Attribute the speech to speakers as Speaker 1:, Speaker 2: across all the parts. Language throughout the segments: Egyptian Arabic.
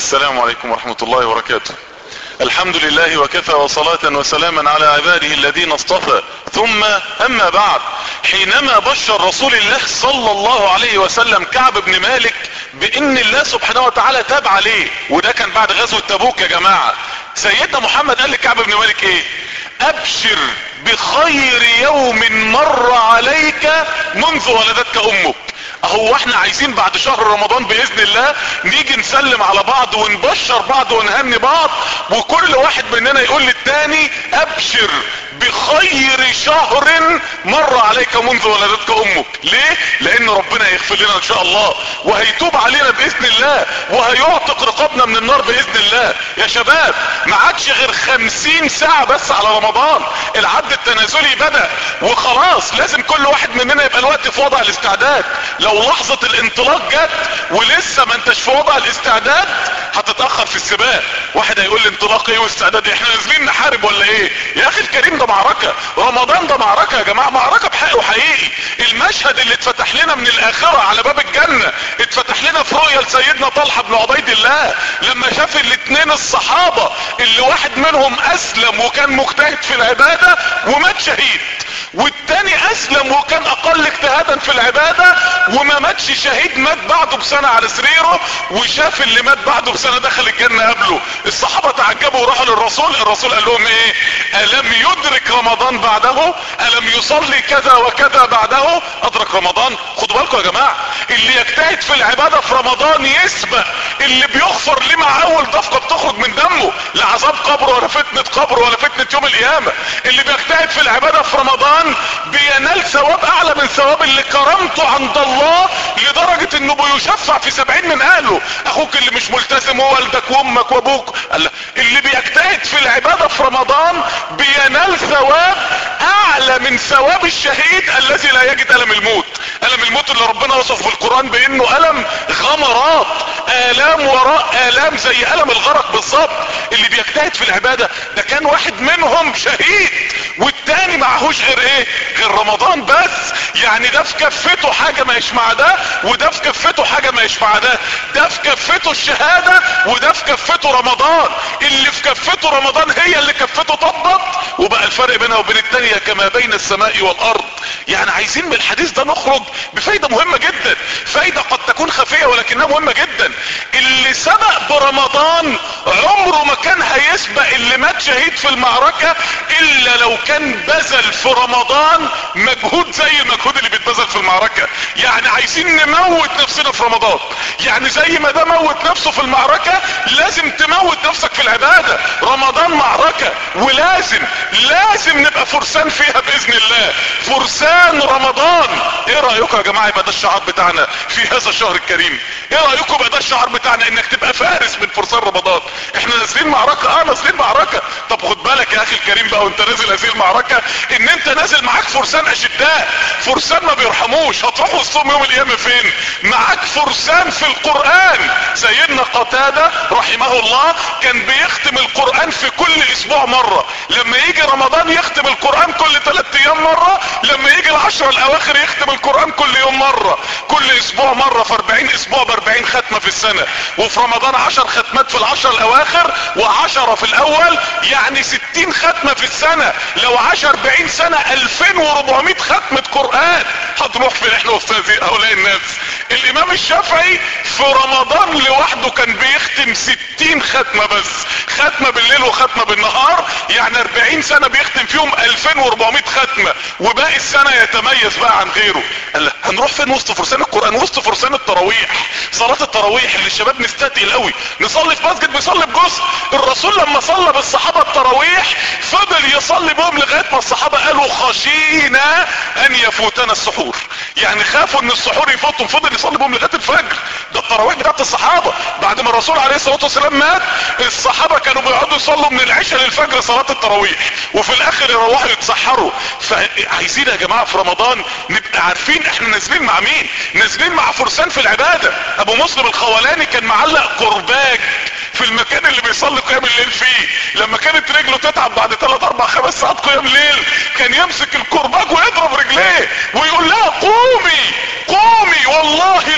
Speaker 1: السلام عليكم ورحمة الله وبركاته الحمد لله وكفى وصلاة وسلاما على عباده الذين اصطفى ثم اما بعد حينما بشر رسول الله صلى الله عليه وسلم كعب بن مالك بان الله سبحانه وتعالى تاب عليه وده كان بعد غزوة تبوك يا جماعة سيدنا محمد قال لكعب بن مالك ايه ابشر بخير يوم مر عليك منذ ولدتك امك اهو احنا عايزين بعد شهر رمضان باذن الله نيجي نسلم على بعض ونبشر بعض ونهني بعض وكل واحد مننا يقول للتاني ابشر بخير شهر مر عليك منذ ولدتك امك ليه لان ربنا يغفر لنا ان شاء الله وهيتوب علينا باذن الله وهيعتق رقابنا من النار باذن الله يا شباب ما عادش غير خمسين ساعة بس على رمضان العد التنازلي بدأ وخلاص لازم كل واحد مننا يبقى الوقت في وضع الاستعداد لو لحظة الانطلاق جت ولسه ما انتش في وضع الاستعداد هتتأخر في السباق واحد هيقول لي انطلاق ايه واستعداد احنا نازلين نحارب ولا ايه يا اخي الكريم ده معركة رمضان ده معركة يا جماعة معركة بحق وحقيقي المشهد اللي اتفتح لنا من الاخرة على باب الجنة اتفتح لنا في رؤية لسيدنا طلحة بن عبيد الله لما شاف الاتنين الصحابة اللي واحد منهم اسلم وكان مجتهد في العبادة ومات شهيد والتاني اسلم وكان اقل اجتهادا في العبادة وما ماتش شهيد مات بعده بسنة على سريره وشاف اللي مات بعده بسنة دخل الجنة قبله الصحابة تعجبوا وراحوا للرسول الرسول قال لهم ايه الم يدرك رمضان بعده الم يصلي كذا وكذا بعده ادرك رمضان خدوا بالكم يا جماعة اللي يجتهد في العبادة في رمضان يسبق اللي بيغفر ليه مع اول دفقة بتخرج من دمه لا عذاب قبر ولا فتنة قبر ولا فتنة يوم القيامة اللي بيجتهد في العبادة في رمضان بينال ثواب اعلى من ثواب اللي كرمته عند الله لدرجة انه بيشفع في سبعين من اهله اخوك اللي مش ملتزم ووالدك وامك وابوك اللي بيجتهد في العبادة في رمضان بينال ثواب اعلى من ثواب الشهيد الذي لا يجد الم الموت الم الموت اللي ربنا وصف في القرآن بانه الم غمرات الام وراء الام زي الم الغرق بالظبط اللي بيجتهد في العبادة ده كان واحد منهم شهيد والتاني معهوش غير ايه غير رمضان بس يعني ده في كفته حاجة ما يشمع ده وده في كفته حاجة ما يشمع ده ده في كفته الشهادة وده في كفته رمضان اللي في كفته رمضان هي اللي كفته طبط وبقى الفرق بينها وبين التانية كما بين السماء والارض يعني عايزين من الحديث ده نخرج بفايدة مهمة جدا فايدة قد تكون خفية ولكنها مهمة جدا اللي سبق برمضان عمره ما كان هيسبق اللي مات شهيد في المعركة الا لو كان بذل في رمضان مجهود زي المجهود اللي بيتبذل في المعركة يعني عايزين نموت نفسنا في رمضان يعني زي ما ده موت نفسه في المعركة لازم تموت نفسك في العبادة رمضان معركة ولازم لازم نبقى فرسان فيها باذن الله فرسان رمضان ايه رأيكم يا جماعة يبقى ده الشعار بتاعنا في هذا الشهر الكريم ايه رأيكم يبقى ده الشعار بتاعنا انك تبقى فارس من فرسان رمضان احنا نازلين معركة اه نازلين معركة طب خد بالك يا اخي الكريم بقى وانت نازل هذه المعركة ان انت نازل معاك فرسان اشداء فرسان ما بيرحموش هتروحوا الصوم يوم القيامة فين معاك فرسان في القرآن سيدنا قتادة رحمه الله كان بيختم القرآن في كل اسبوع مرة لما يجي رمضان يختم القرآن كل ثلاث ايام مرة لما يجي العشرة الاواخر يختم القرآن كل يوم مرة كل اسبوع مرة في 40 اسبوع ب 40 ختمة في السنة وفي رمضان 10 ختمات في العشر الاواخر و10 في الاول يعني 60 ختمة في السنة لو 10 40 سنة 2400 ختمة قرآن هتروح فين احنا وسط هؤلاء الناس الامام الشافعي في رمضان لوحده كان بيختم 60 ختمة بس ختمة بالليل وختمة بالنهار يعني 40 سنة بيختم فيهم 2400 ختمة وباقي السنة يتميز بقى عن غيره قال هنروح فين وسط فرسان القرآن وسط فرسان التراويح صلاة التراويح اللي الشباب نستثقل قوي نصلي في مسجد بيصلي بجزء الرسول لما صلى بالصحابة التراويح فضل يصلي بهم لغاية ما الصحابة قالوا خشينا ان يفوتنا السحور يعني خافوا ان السحور يفوتهم فضل يصلي بهم لغاية الفجر ده التراويح بتاعت الصحابة بعد ما الرسول عليه الصلاة والسلام مات الصحابة كانوا بيقعدوا يصلوا من العشاء للفجر صلاة التراويح وفي الاخر يروحوا يتسحروا فعايزين يا جماعة في رمضان نبقى عارفين احنا نازلين مع مين نازلين مع فرسان في العبادة ابو مسلم الخولاني كان معلق قرباج في المكان اللي بيصلي قيام الليل فيه لما كانت رجله تتعب بعد 3 4 5 ساعات قيام ليل كان يمسك الكرباج ويضرب رجليه ويقول لها قومي قومي والله لا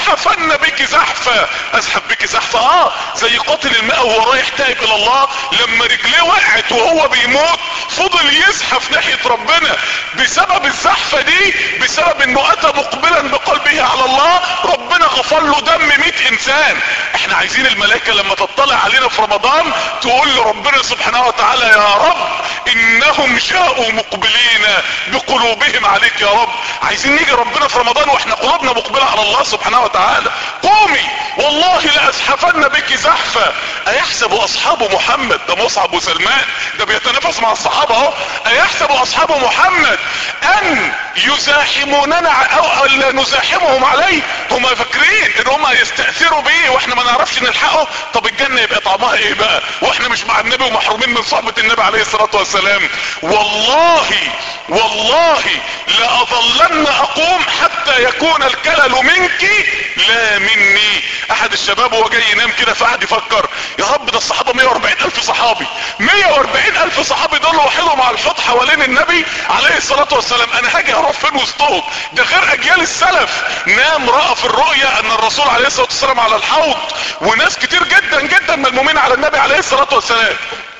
Speaker 1: لازحفن بك زحفة ازحف بك زحفة اه زي قاتل الماء وهو رايح تائب الى الله لما رجليه وقعت وهو بيموت فضل يزحف ناحية ربنا بسبب الزحفة دي بسبب انه اتى مقبلا بقلبه على الله ربنا غفر له دم 100 انسان احنا عايزين الملائكة لما تطلع علينا في رمضان تقول لربنا سبحانه وتعالى يا رب انهم جاءوا مقبلين بقلوبهم عليك يا رب عايزين نيجي ربنا في رمضان واحنا قلوبنا مقبلة على الله سبحانه وتعالى قومي والله لازحفن بك زحفة ايحسب اصحاب محمد ده مصعب وسلمان ده بيتنافس مع الصحابة اهو ايحسب اصحاب محمد ان يزاحموننا او لا نزاحمهم عليه هم فاكرين ان هم يستأثروا بيه واحنا ما نعرفش نلحقه طب الجنة يبقى طعمها ايه بقى واحنا مش مع النبي ومحرومين من صحبة النبي عليه الصلاة والسلام والله والله لأظلن اقوم حتى يكون الكلل منك لا مني احد الشباب وهو جاي ينام كده فقعد يفكر يا رب ده الصحابة 140 الف صحابي 140 الف صحابي دول وحدهم على الحوض حوالين النبي عليه الصلاة والسلام انا هاجي اروح فين وسطهم ده غير اجيال السلف نام رأى في الرؤيا ان الرسول عليه الصلاة والسلام على الحوض وناس كتير جدا جدا ملمومين على النبي عليه الصلاة والسلام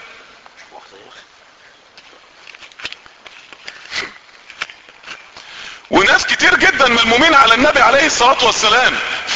Speaker 1: وناس كتير جدا ملمومين على النبي عليه الصلاة والسلام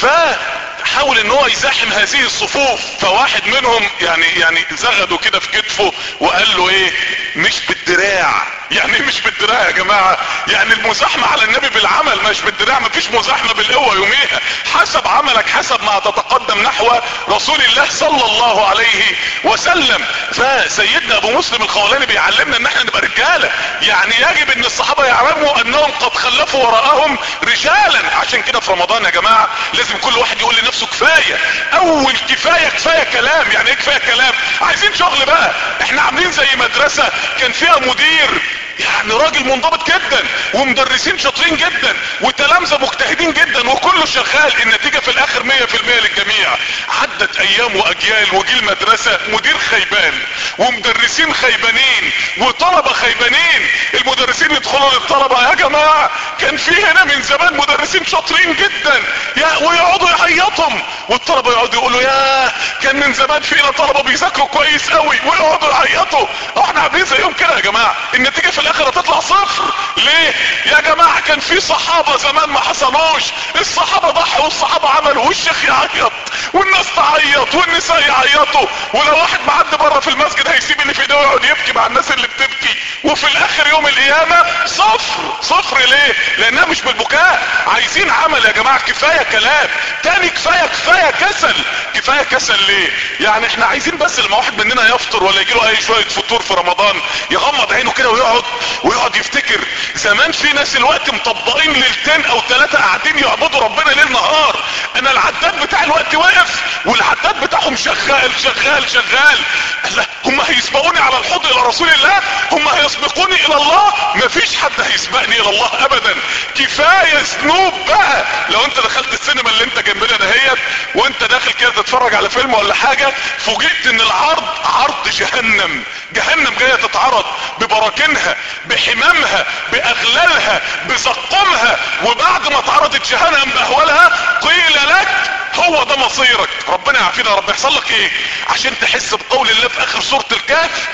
Speaker 1: فحاول ان هو يزاحم هذه الصفوف فواحد منهم يعني يعني زغده كده في كتفه وقال له ايه مش بالدراع يعني مش بالدراع يا جماعة يعني المزاحمة على النبي بالعمل مش بالدراع مفيش مزاحمة بالقوة يوميها حسب عملك حسب ما تتقدم نحو رسول الله صلى الله عليه وسلم فسيدنا ابو مسلم الخولاني بيعلمنا ان احنا نبقى رجالة يعني يجب ان الصحابة يعلموا انهم قد خلفوا وراءهم رجالا عشان كده في رمضان يا جماعة لازم كل واحد يقول لنفسه كفاية اول كفاية كفاية كلام يعني ايه كفاية كلام عايزين شغل بقى احنا عاملين زي مدرسة كان فيها مدير يعني راجل منضبط جدا ومدرسين شاطرين جدا وتلامذة مجتهدين جدا وكله شغال النتيجة في الاخر مية في المية للجميع عدت ايام واجيال وجيل مدرسة مدير خيبان ومدرسين خيبانين وطلبة خيبانين المدرسين يدخلوا للطلبة يا جماعة كان في هنا من زمان مدرسين شاطرين جدا يا ويقعدوا يعيطهم والطلبة يقعدوا يقولوا يا كان من زمان فينا طلبة بيذاكروا كويس قوي ويقعدوا يعيطوا احنا عاملين زيهم كده يا جماعة النتيجة في الاخر هتطلع صفر ليه يا جماعة كان في صحابة زمان ما حصلوش الصحابة ضحوا والصحابة عملوا والشيخ يعيط والناس تعيط والنساء يعيطوا ولو واحد معدي بره في المسجد هيسيب اللي في ايده ويقعد يبكي مع الناس اللي بتبكي وفي الاخر يوم القيامة صفر صفر ليه لانها مش بالبكاء عايزين عمل يا جماعة كفاية كلام تاني كفاية كفاية كسل كفاية كسل ليه يعني احنا عايزين بس لما واحد مننا يفطر ولا يجيله اي شوية فطور في رمضان يغمض عينه كده ويقعد ويقعد يفتكر زمان في ناس الوقت مطبقين ليلتين او ثلاثة قاعدين يعبدوا ربنا ليل نهار انا العداد بتاع الوقت واقف والعداد بتاعهم شغال شغال شغال الله هم هيسبقوني على الحوض الى رسول الله هم هيسبقوني الى الله مفيش حد هيسبقني الى الله ابدا كفاية ذنوب بقى لو انت دخلت السينما اللي انت جنبنا دهيت وانت داخل كده تتفرج على فيلم ولا حاجة فوجئت ان العرض عرض جهنم جهنم جاية تتعرض ببراكينها بحمامها باغلالها بزقمها وبعد ما اتعرضت جهنم باهوالها قيل لك هو ده مصيرك ربنا يعافينا يا رب يحصل لك ايه عشان تحس بقول الله في اخر سورة الكهف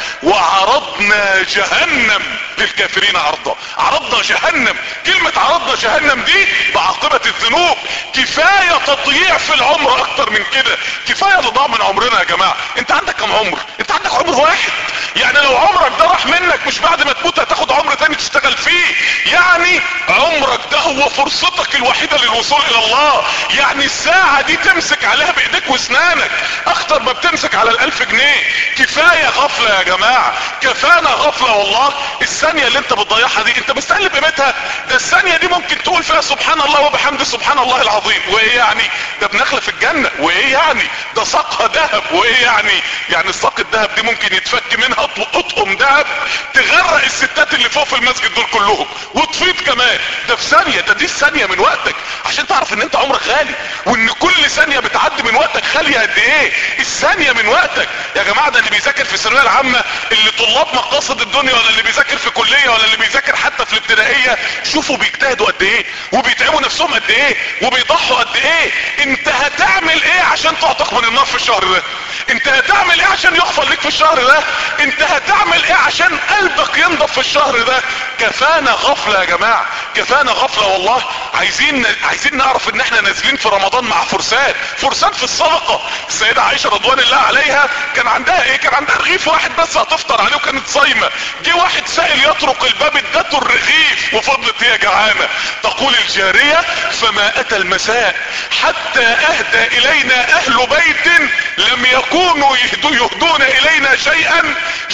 Speaker 1: وعرضنا جهنم للكافرين عرضا عرضنا جهنم كلمة عرضنا جهنم دي بعاقبة الذنوب كفاية تضييع في العمر اكتر من كده كفاية نضاع من عمرنا يا جماعة انت عندك كم عمر انت عندك عمر واحد يعني لو عمرك ده راح منك مش بعد ما تموت هتاخد عمر تاني تشتغل فيه يعني عمرك ده هو فرصتك الوحيدة للوصول الى الله يعني الساعة دي تمسك عليها بايديك واسنانك اخطر ما بتمسك على الالف جنيه كفاية غفلة يا جماعة كفانا غفلة والله الثانية اللي انت بتضيعها دي انت مستقل بقيمتها ده الثانية دي ممكن تقول فيها سبحان الله وبحمد سبحان الله العظيم وايه يعني ده بنخلة في الجنة وايه يعني ده ساقها ذهب وايه يعني يعني الساق الذهب دي ممكن يتفك منها اطقم ذهب تغرق الستات اللي فوق في المسجد دول كلهم وتفيض كمان ده في ثانية ده دي ثانية من وقتك عشان تعرف ان انت عمرك غالي وان كل ثانية بتعدي من وقتك غالية قد ايه الثانية من وقتك يا جماعة ده اللي بيذاكر في الثانوية العامة اللي طلاب مقاصد الدنيا ولا اللي بيذاكر في كلية ولا اللي بيذاكر حتى في الابتدائية شوفوا بيجتهدوا قد ايه وبيتعبوا نفسهم قد ايه وبيضحوا قد ايه انت هتعمل ايه عشان تعتق من النار في الشهر ده انت هتعمل ايه عشان يغفر لك في الشهر ده انت هتعمل ايه عشان قلبك ينضف في الشهر ده كفانا غفلة يا جماعة كفانا غفلة والله عايزين عايزين نعرف ان احنا نازلين في رمضان مع فرسان فرسان في الصدقة السيدة عائشة رضوان الله عليها كان عندها ايه كان عندها رغيف واحد بس هتفطر عليه وكانت صايمة جه واحد سائل يطرق الباب ادته الرغيف وفضلت هي جعانة تقول الجارية فما اتى المساء حتى اهدى الينا اهل بيت لم يكونوا يهدو يهدون الينا شيئا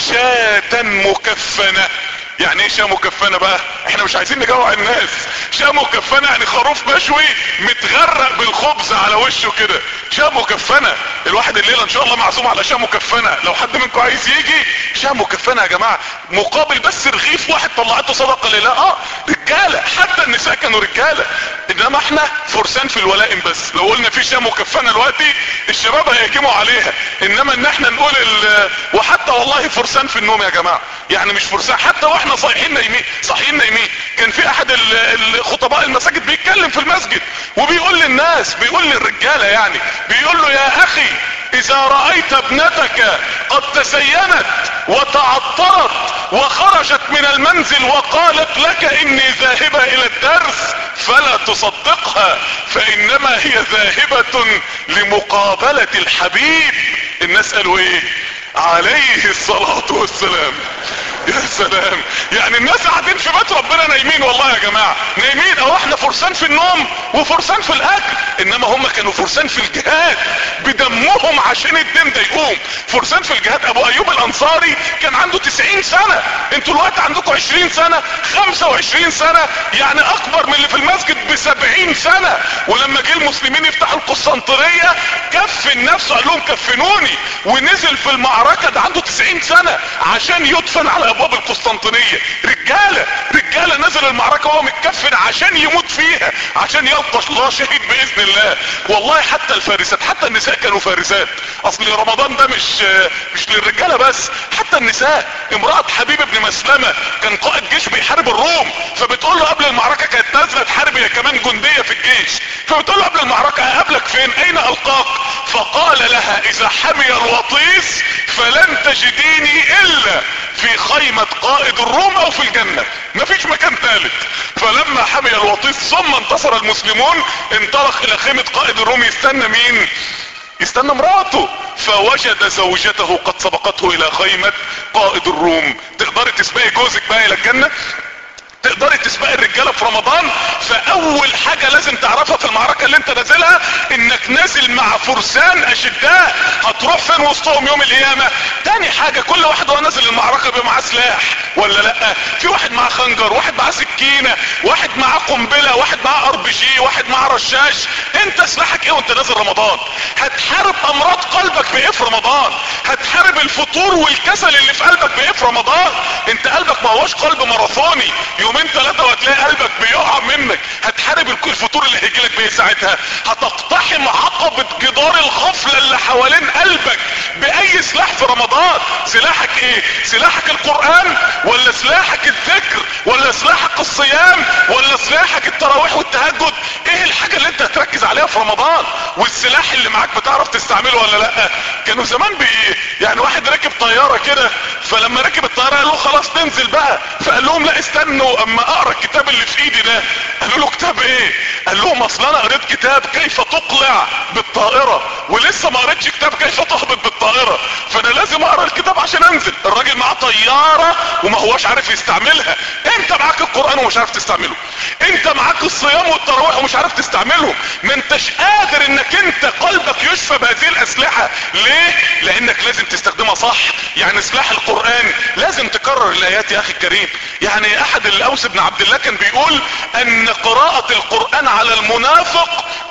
Speaker 1: شاة مكفنة يعني ايه شاة مكفنة بقى احنا مش عايزين نجوع الناس شاة مكفنة يعني خروف مشوي متغرق بالخبز على وشه كده شاة مكفنة الواحد الليلة ان شاء الله معزوم على شاة مكفنة لو حد منكم عايز يجي شاة مكفنة يا جماعة مقابل بس رغيف واحد طلعته صدقة لله اه رجالة حتى النساء كانوا رجالة انما احنا فرسان في الولائم بس لو قلنا في شاة مكفنة دلوقتي الشباب هيهجموا عليها انما ان احنا نقول ال... وحتى والله فرسان في النوم يا جماعة يعني مش فرسان حتى واحنا صايحين نايمين صاحيين نايمين كان في احد الخطباء المساجد بيتكلم في المسجد وبيقول للناس بيقول للرجالة يعني بيقول له يا اخي اذا رأيت ابنتك قد تزينت وتعطرت وخرجت من المنزل وقالت لك اني ذاهبة الى الدرس فلا تصدقها فانما هي ذاهبة لمقابلة الحبيب الناس قالوا ايه عليه الصلاة والسلام يا سلام يعني الناس قاعدين في بيت ربنا نايمين والله يا جماعة نايمين او احنا فرسان في النوم وفرسان في الاكل انما هم كانوا فرسان في الجهاد بدمهم عشان الدين ده يقوم فرسان في الجهاد ابو ايوب الانصاري كان عنده 90 سنة انتوا الوقت عندكم 20 سنة 25 سنة يعني اكبر من اللي في المسجد ب 70 سنة ولما جه المسلمين يفتحوا القسطنطينية كفن نفسه قال لهم كفنوني ونزل في المعركة ده عنده 90 سنة عشان يدفن على ابواب القسطنطينية رجالة رجالة نزل المعركة وهو متكفن عشان يموت فيها عشان يلقى الله شهيد باذن الله والله حتى الفارسات حتى النساء كانوا فارسات اصل رمضان ده مش مش للرجالة بس حتى النساء امرأة حبيب ابن مسلمة كان قائد جيش بيحارب الروم فبتقول له قبل المعركة كانت نازلة تحارب هي كمان جندية في الجيش فبتقول له قبل المعركة اقابلك فين اين القاك فقال لها اذا حمي الوطيس فلن تجديني الا في خيمة قائد الروم او في الجنة مفيش مكان ثالث فلما حمي الوطيس ثم انتصر المسلمون انطلق الى خيمة قائد الروم يستنى مين يستنى مراته فوجد زوجته قد سبقته الى خيمة قائد الروم تقدري تسبقي جوزك بقى الى الجنة تقدري تسبقي الرجاله في رمضان فاول حاجة لازم تعرفها في المعركة اللي انت نازلها انك نازل مع فرسان اشداء هتروح فين وسطهم يوم القيامة تاني حاجة كل واحد وهو نازل المعركة بيبقى معاه سلاح ولا لا في واحد معاه خنجر واحد معاه سكينة واحد معاه قنبلة واحد معاه ار بي جي واحد معاه رشاش انت سلاحك ايه وانت نازل رمضان هتحارب امراض قلبك بايه في رمضان هتحارب الفطور والكسل اللي في قلبك بايه في رمضان انت قلبك ما هوش قلب ماراثوني يومين ثلاثة وهتلاقي قلبك بيقع منك هتحارب الفطور اللي هيجيلك بايه ساعتها هتقتحم عقبة جدار الغفلة اللي حوالين قلبك باي سلاح في رمضان سلاحك ايه سلاحك القرآن ولا سلاحك الذكر ولا سلاحك الصيام ولا سلاحك التراويح والتهجد ايه الحاجة اللي انت هتركز عليها في رمضان والسلاح اللي معاك بتعرف تستعمله ولا لا كانوا زمان بي يعني واحد راكب طيارة كده فلما ركب الطيارة قال له خلاص ننزل بقى فقال لهم لا استنوا اما اقرا الكتاب اللي في ايدي ده قالوا له كتاب ايه قال لهم اصل انا قريت كتاب كيف تقلع بالطائرة ولسه ما قريتش كتاب كيف تهبط بالطائرة فانا لازم اقرا الكتاب عشان انزل الراجل معاه طيارة وما هوش عارف يستعملها انت معاك القرآن ومش عارف تستعمله انت معاك الصيام والتراويح ومش عارف تستعملهم ما انتش قادر انك انت قلبك يشفى بهذه الاسلحة ليه لانك لازم تستخدمها صح يعني سلاح القرآن لازم تكرر الايات يا اخي الكريم يعني احد الاوس بن عبد الله كان بيقول ان قراءة القرآن على المنافق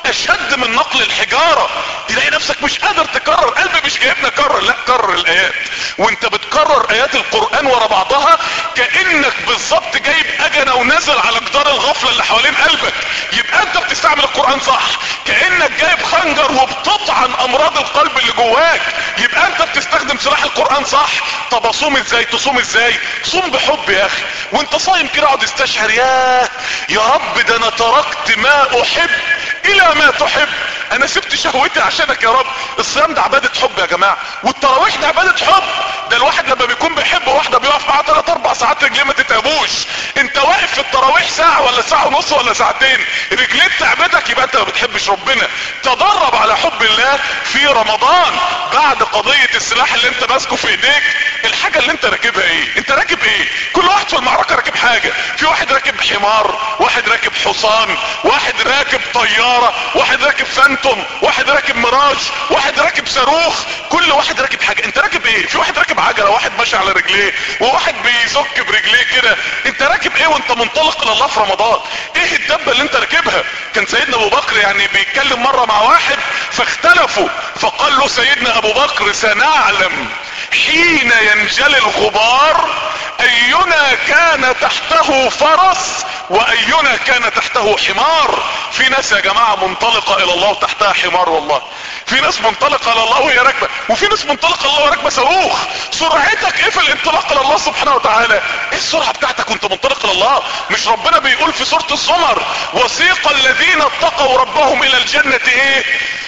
Speaker 1: اشد من نقل الحجارة تلاقي نفسك مش قادر تكرر قلبي مش جايبنا كرر لا كرر الايات وانت بتكرر ايات القرآن ورا بعضها كأنك بالظبط جايب اجنة ونزل على جدار الغفلة اللي حوالين قلبك يبقى انت بتستعمل القرآن صح كأنك جايب خنجر وبتطعن امراض القلب اللي جواك يبقى انت بتستخدم سلاح القرآن صح طب اصوم ازاي تصوم ازاي صوم بحب يا اخي وانت صايم كده اقعد استشعر ياه يا رب ده انا تركت ما احب الى ما تحب انا سبت شهوتي عشانك يا رب الصيام ده عبادة حب يا جماعة والتراويح ده عبادة حب ده الواحد لما بيكون بيحب واحدة بيقف معاه 3 4 ساعات رجليه ما تتعبوش انت واقف في التراويح ساعة ولا ساعة ونص ولا ساعتين رجليك تعبتك يبقى انت ما بتحبش ربنا تدرب على حب الله في رمضان بعد قضية السلاح اللي انت ماسكه في ايديك الحاجة اللي انت راكبها ايه انت راكب ايه كل واحد في المعركة راكب حاجة في واحد راكب حمار واحد راكب حصان واحد راكب طيارة واحد راكب فانتوم واحد راكب مراج واحد راكب صاروخ كل واحد راكب حاجة انت راكب ايه في واحد راكب عجلة واحد ماشي على رجليه وواحد بيزك برجليه كده انت راكب ايه وانت منطلق الى الله في رمضان ايه الدبة اللي انت راكبها كان سيدنا ابو بكر يعني بيتكلم مرة مع واحد فاختلفوا فقال له سيدنا ابو بكر سنعلم حين ينجلي الغبار اينا كان تحته فرس واينا كان تحته حمار في ناس يا جماعة منطلقة الى الله وتحتها حمار والله في ناس منطلقة الى الله وهي راكبة وفي ناس منطلقة الى الله وهي راكبة صاروخ سرعتك ايه في الانطلاق الى الله سبحانه وتعالى ايه السرعة بتاعتك وانت منطلق الى الله مش ربنا بيقول في سورة الزمر وسيق الذين اتقوا ربهم الى الجنة ايه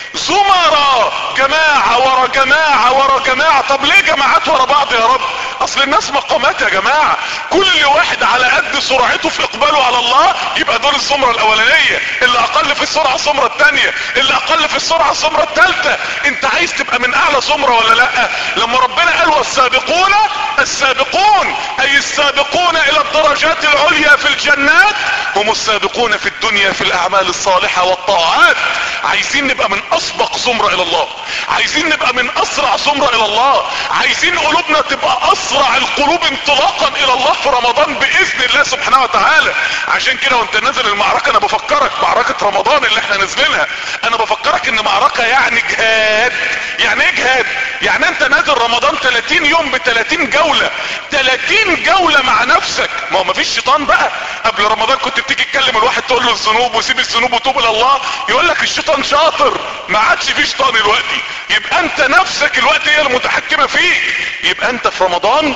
Speaker 1: زمرا جماعة ورا جماعة ورا جماعة طب ليه جماعات ورا بعض يا رب اصل الناس مقامات يا جماعة كل واحد على قد سرعته في اقباله على الله يبقى دول الزمرة الاولانية اللي اقل في السرعة الزمرة التانية اللي اقل في السرعة الزمرة التالتة انت عايز تبقى من اعلى زمرة ولا لا لما ربنا قال والسابقون السابقون اي السابقون الى الدرجات العليا في الجنات هم السابقون في الدنيا في الاعمال الصالحة والطاعات عايزين نبقى من اسبق زمرة الى الله عايزين نبقى من اسرع زمرة الى الله عايزين قلوبنا تبقى اسرع القلوب انطلاقا الى الله في رمضان باذن الله سبحانه وتعالى عشان كده وانت نازل المعركة انا بفكرك معركة رمضان اللي احنا نازلينها انا بفكرك ان معركة يعني جهاد يعني ايه جهاد يعني انت نازل رمضان 30 يوم ب 30 جولة 30 جولة مع نفسك ما هو مفيش شيطان بقى قبل رمضان كنت بتيجي تكلم الواحد تقول له الذنوب وسيب الذنوب وتوب الى الله يقول لك الشيطان شاطر ما عادش في شيطان دلوقتي يبقى انت نفسك الوقت هي المتحكمة فيك يبقى انت في رمضان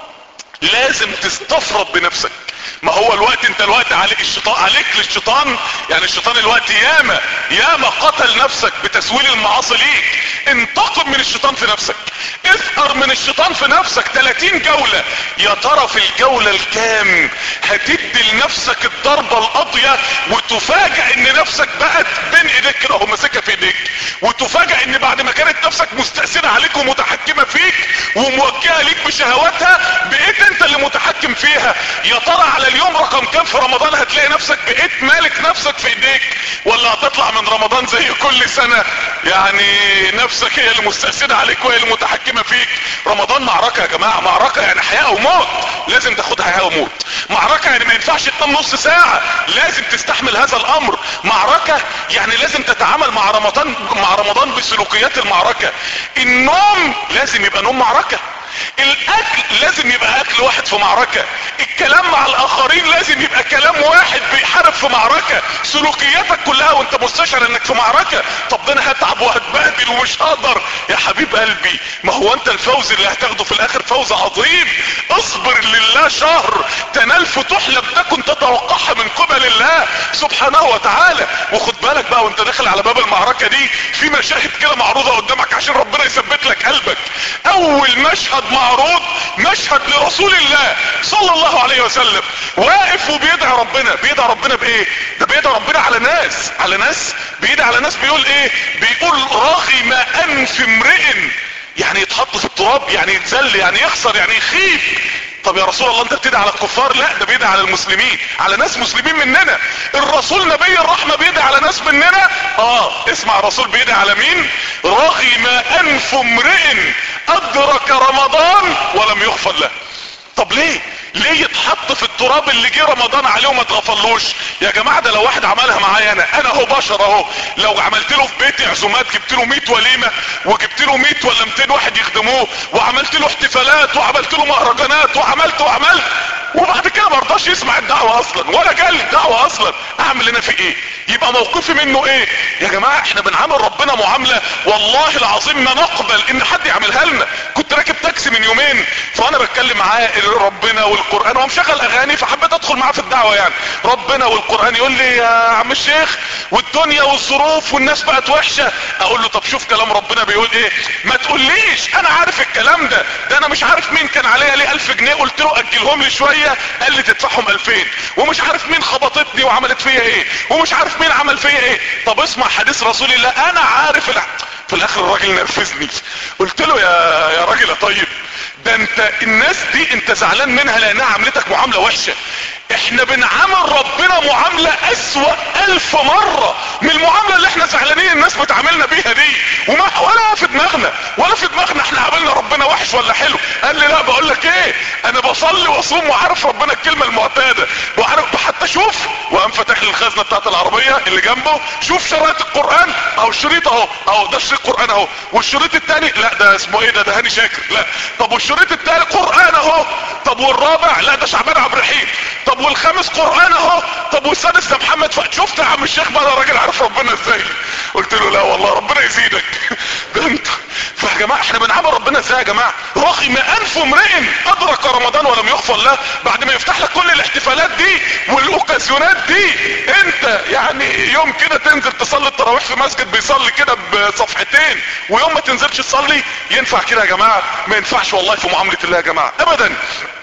Speaker 1: لازم تستفرد بنفسك ما هو الوقت انت الوقت عليك الشيطان عليك للشيطان يعني الشيطان الوقت ياما ياما قتل نفسك بتسويل المعاصي ليك انتقم من الشيطان في نفسك اثأر من الشيطان في نفسك 30 جولة يا ترى في الجولة الكام هتدي لنفسك الضربة القاضية وتفاجأ ان نفسك بقت بين ايديك كده اهو ماسكها في ايديك وتفاجأ ان بعد ما كانت نفسك مستأثرة عليك ومتحكمة فيك وموجهة ليك بشهواتها بقيت انت اللي متحكم فيها يا ترى على اليوم رقم كام في رمضان هتلاقي نفسك بقيت مالك نفسك في ايديك ولا هتطلع من رمضان زي كل سنة يعني نفسك هي اللي مستأثرة عليك وهي اللي متحكمة فيك رمضان معركة يا جماعة معركة يعني حياة او موت لازم تاخدها حياة وموت معركة يعني ما ينفعش تنام نص ساعة لازم تستحمل هذا الامر معركة يعني لازم تتعامل مع رمضان مع رمضان بسلوكيات المعركة النوم لازم يبقى نوم معركة الاكل لازم يبقى اكل واحد في معركة الكلام مع الاخرين لازم يبقى كلام واحد بيحارب في معركة سلوكياتك كلها وانت مستشعر انك في معركة طب ده انا هتعب وهتبهدل ومش هقدر يا حبيب قلبي ما هو انت الفوز اللي هتاخده في الاخر فوز عظيم اصبر لله شهر تنال فتوح لم تكن تتوقعها من قبل الله سبحانه وتعالى وخد بالك بقى وانت داخل على باب المعركة دي في مشاهد كده معروضة قدامك عشان ربنا يثبت لك قلبك اول مشهد معروض مشهد لرسول الله صلى الله عليه وسلم واقف وبيدعي ربنا بيدعي ربنا بايه ده بيدعي ربنا على ناس على ناس بيدعي على ناس بيقول ايه بيقول رغم انف امرئ يعني يتحط في التراب يعني يتذل يعني يخسر يعني يخيف طب يا رسول الله انت بتدعي على الكفار لا ده بيدعي على المسلمين على ناس مسلمين مننا الرسول نبي الرحمة بيدعي على ناس مننا اه اسمع الرسول بيدعي على مين رغم انف امرئ ادرك رمضان ولم يغفر له طب ليه ليه يتحط في التراب اللي جه رمضان عليه وما اتغفرلوش يا جماعه ده لو واحد عملها معايا انا انا اهو بشر اهو لو عملت له في بيتي عزومات جبت له 100 وليمه وجبت له 100 ولا 200 واحد يخدموه وعملت له احتفالات وعملت له مهرجانات وعملت وعملت وبعد كده ما رضاش يسمع الدعوه اصلا ولا جالي الدعوه اصلا اعمل انا في ايه يبقى موقفي منه ايه يا جماعه احنا بنعامل ربنا معامله والله العظيم ما نقبل ان حد يعملها لنا كنت راكب تاكسي من يومين فانا بتكلم معاه ربنا والقران هو مشغل اغاني فحبيت ادخل معاه في الدعوه يعني ربنا والقران يقول لي يا عم الشيخ والدنيا والظروف والناس بقت وحشه اقول له طب شوف كلام ربنا بيقول ايه ما تقوليش انا عارف الكلام ده ده انا مش عارف مين كان عليا ليه الف جنيه قلت له اجلهم لي شويه قال لي تدفعهم الفين ومش عارف مين خبطتني وعملت فيا ايه ومش عارف مين عمل فيا ايه طب اسمع حديث رسول الله انا عارف الع... في الاخر الراجل نرفزني قلت له يا يا راجل يا طيب ده انت الناس دي انت زعلان منها لانها عملتك معامله وحشه احنا بنعامل ربنا معاملة اسوأ الف مرة من المعاملة اللي احنا زعلانين الناس بتعاملنا بيها دي وما ولا في دماغنا ولا في دماغنا احنا عاملنا ربنا وحش ولا حلو قال لي لا بقول لك ايه انا بصلي واصوم وعارف ربنا الكلمة المعتادة وعارف حتى شوف وقام فاتح لي الخزنة بتاعت العربية اللي جنبه شوف شرايط القرآن او الشريط اهو اهو ده شريط قرآن اهو والشريط التاني لا ده اسمه ايه ده ده هاني شاكر لا طب والشريط التاني قرآن اهو طب والرابع لا ده شعبان عبد الرحيم طب والخامس قرآن اهو طب والسادس ده محمد فؤاد شفت يا عم الشيخ بقى راجل عارف ربنا ازاي قلت له لا والله ربنا يزيدك ده انت فيا جماعه احنا بنعامل ربنا ازاي يا جماعه رغم انف امرئ ادرك رمضان ولم يغفر له بعد ما يفتح لك كل الاحتفالات دي والاوكازيونات دي انت يعني يوم كده تنزل تصلي التراويح في مسجد بيصلي كده بصفحتين ويوم ما تنزلش تصلي ينفع كده يا جماعه ما ينفعش والله في معامله الله يا جماعه ابدا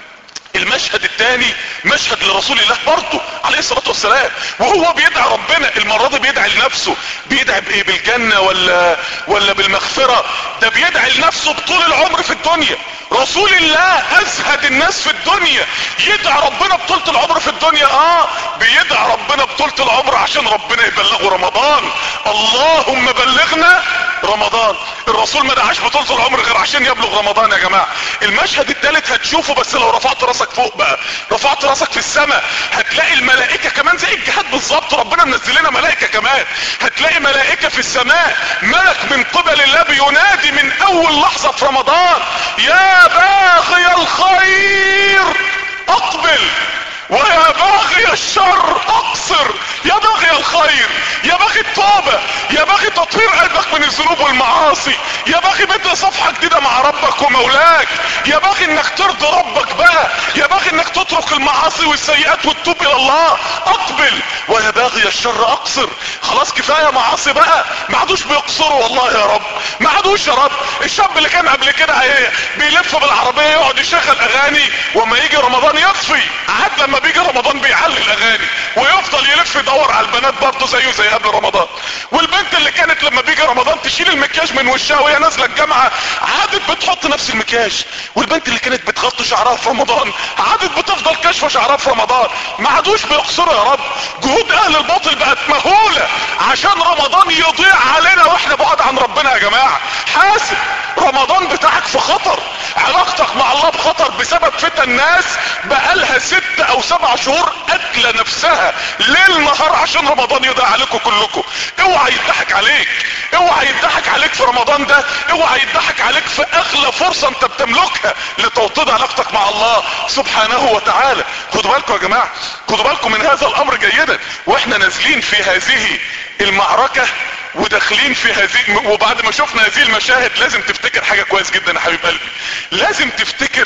Speaker 1: المشهد الثاني مشهد لرسول الله برضه عليه الصلاة والسلام وهو بيدعي ربنا المرة دي بيدعي لنفسه بيدعي بايه بالجنة ولا ولا بالمغفرة ده بيدعي لنفسه بطول العمر في الدنيا رسول الله ازهد الناس في الدنيا يدعي ربنا بطولة العمر في الدنيا اه بيدعي ربنا بطولة العمر عشان ربنا يبلغه رمضان اللهم بلغنا رمضان الرسول ما دعاش بطولة العمر غير عشان يبلغ رمضان يا جماعة المشهد الثالث هتشوفه بس لو رفعت راسك فوق بقى رفعت راسك في السماء هتلاقي الملائكة كمان زي الجهاد بالظبط ربنا منزل لنا ملائكة كمان هتلاقي ملائكة في السماء ملك من قبل الله بينادي من اول لحظة في رمضان يا باغي الخير اقبل ويا باغي الشر اقصر يا باغي الخير يا باغي التوبة يا باغي تطهير قلبك من الذنوب والمعاصي يا باغي بدء صفحة جديدة مع ربك ومولاك يا باغي انك ترضي ربك بقى يا باغي انك تترك المعاصي والسيئات وتتوب الى الله اقبل ويا باغي الشر اقصر خلاص كفاية معاصي بقى ما عادوش بيقصروا والله يا رب ما عادوش يا رب الشاب اللي كان قبل كده ايه بيلف بالعربية يقعد يشغل اغاني وما يجي رمضان يطفي عاد لما بيجي رمضان بيعلي الاغاني ويفضل يلف يدور على البنات برضه زيه زي قبل رمضان والبنت اللي كانت لما بيجي رمضان تشيل المكياج من وشها وهي نازله الجامعه عادت بتحط نفس المكياج والبنت اللي كانت بتغطي شعرها في رمضان عادت بتفضل كاشفه شعرها في رمضان ما عادوش بيقصروا يا رب جهود اهل الباطل بقت مهوله عشان رمضان يضيع علينا واحنا بعاد عن ربنا يا جماعه حاسب رمضان بتاعك في خطر علاقتك مع الله بخطر بسبب فتن ناس بقالها ست او سبع شهور قتلة نفسها ليل نهار عشان رمضان يضيع عليكم كلكم اوعى يضحك عليك اوعى يضحك عليك في رمضان ده اوعى يضحك عليك في اغلى فرصة انت بتملكها لتوطيد علاقتك مع الله سبحانه وتعالى خدوا بالكم يا جماعة خدوا بالكم من هذا الامر جيدا واحنا نازلين في هذه المعركة وداخلين في هذه وبعد ما شفنا هذه المشاهد لازم تفتكر حاجة كويس جدا يا حبيب قلبي لازم تفتكر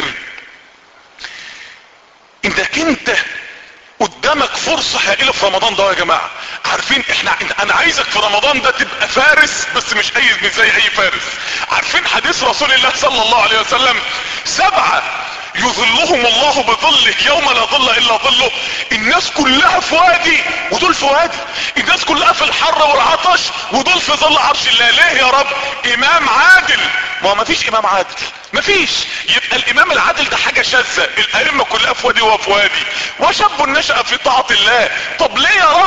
Speaker 1: انك انت قدامك فرصة هائلة في رمضان ده يا جماعة عارفين احنا انا عايزك في رمضان ده تبقى فارس بس مش اي مش زي اي فارس عارفين حديث رسول الله صلى الله عليه وسلم سبعة يظلهم الله بظله يوم لا ظل الا ظله الناس كلها في وادي ودول في وادي الناس كلها في الحر والعطش ودول في ظل عرش الله ليه يا رب امام عادل ما هو مفيش امام عادل مفيش يبقى الامام العادل ده حاجة شاذة الائمة كلها في وادي وهو في وادي وشاب نشأ في طاعة الله طب ليه يا رب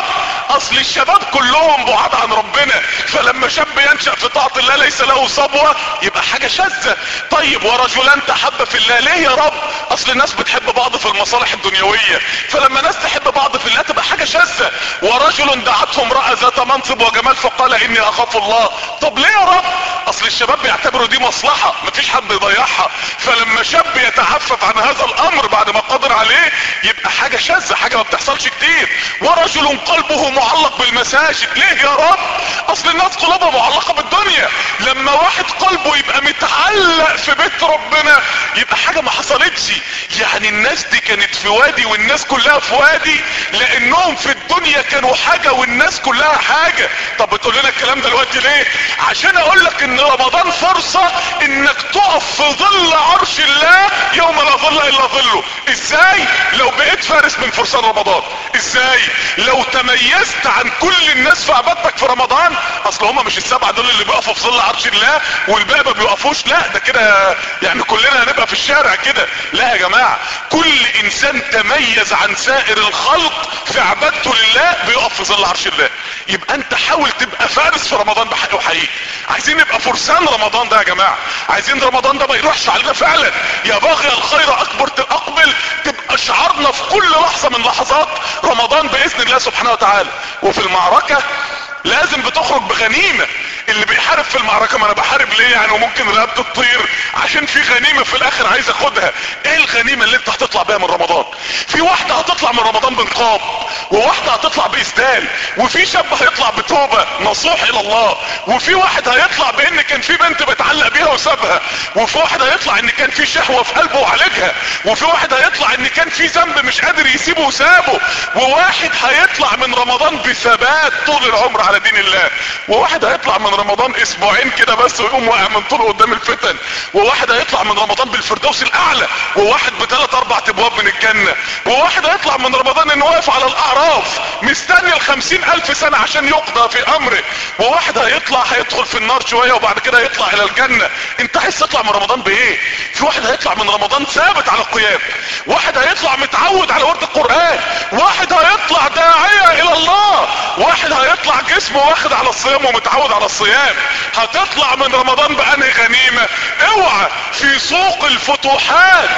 Speaker 1: اصل الشباب كلهم بعاد عن ربنا فلما شاب ينشأ في طاعة الله ليس له صبوة يبقى حاجة شاذة طيب ورجلان تحب في الله ليه يا رب اصل الناس بتحب بعض في المصالح الدنيوية فلما ناس تحب بعض في الله تبقى حاجة شاذة ورجل دعته امرأة ذات منصب وجمال فقال اني اخاف الله طب ليه يا رب اصل الشباب بيعتبروا دي مصلحة مفيش حد يضيعها فلما شاب يتعفف عن هذا الامر بعد ما قدر عليه يبقى حاجة شاذة حاجة ما بتحصلش كتير ورجل قلبه معلق بالمساجد ليه يا رب اصل الناس قلوبها معلقة بالدنيا لما واحد قلبه يبقى متعلق في بيت ربنا يبقى حاجة ما حصلتش يعني الناس دي كانت في وادي والناس كلها في وادي لانهم في الدنيا كانوا حاجة والناس كلها حاجة طب بتقول لنا الكلام ده دلوقتي ليه عشان اقول لك ان رمضان فرصة انك تقف في ظل عرش الله يوم لا ظل الا ظله ازاي لو بقيت فارس من فرسان رمضان ازاي لو تميزت عن كل الناس في عبادتك في رمضان اصل هما مش السبعة دول اللي بيقفوا في ظل عرش الله والباقي ما بيقفوش لا ده كده يعني كلنا هنبقى في الشارع كده لا يا جماعة كل انسان تميز عن سائر الخلق في عبادته لله بيقف في ظل عرش الله يبقى انت حاول تبقى فارس في رمضان بحق وحقيقي عايزين نبقى فرسان رمضان ده يا جماعة عايزين رمضان ده ما يروحش علينا فعلا يا باغي الخير اكبر اقبل تبقى شعارنا في كل لحظة من لحظات رمضان باذن الله سبحانه وتعالى وفي المعركة لازم بتخرج بغنيمة اللي بيحارب في المعركة ما انا بحارب ليه يعني وممكن رقبته تطير عشان في غنيمة في الاخر عايز اخدها ايه الغنيمة اللي انت هتطلع بيها من رمضان في واحدة هتطلع من رمضان بنقاب وواحدة هتطلع باسدال وفي شاب هيطلع بتوبة نصوح الى الله وفي واحد هيطلع بان كان في بنت بتعلق بيها وسابها وفي واحد هيطلع ان كان في شهوة في قلبه وعالجها وفي واحد هيطلع ان كان في ذنب مش قادر يسيبه وسابه وواحد هيطلع من رمضان بثبات طول العمر على دين الله وواحد هيطلع من رمضان اسبوعين كده بس ويقوم واقع من طول قدام الفتن وواحد هيطلع من رمضان بالفردوس الاعلى وواحد بثلاث اربع ابواب من الجنة وواحد هيطلع من رمضان انه واقف على الاعراف مستني الخمسين الف سنة عشان يقضى في امره وواحد هيطلع هيدخل في النار شوية وبعد كده يطلع الى الجنة انت عايز تطلع من رمضان بايه في واحد هيطلع من رمضان ثابت على القيام واحد هيطلع متعود على ورد القرآن واحد هيطلع داعية الى الله واحد هيطلع جسمه واخد على الصيام ومتعود على الصيام هتطلع من رمضان بأنهي غنيمة اوعى في سوق الفتوحات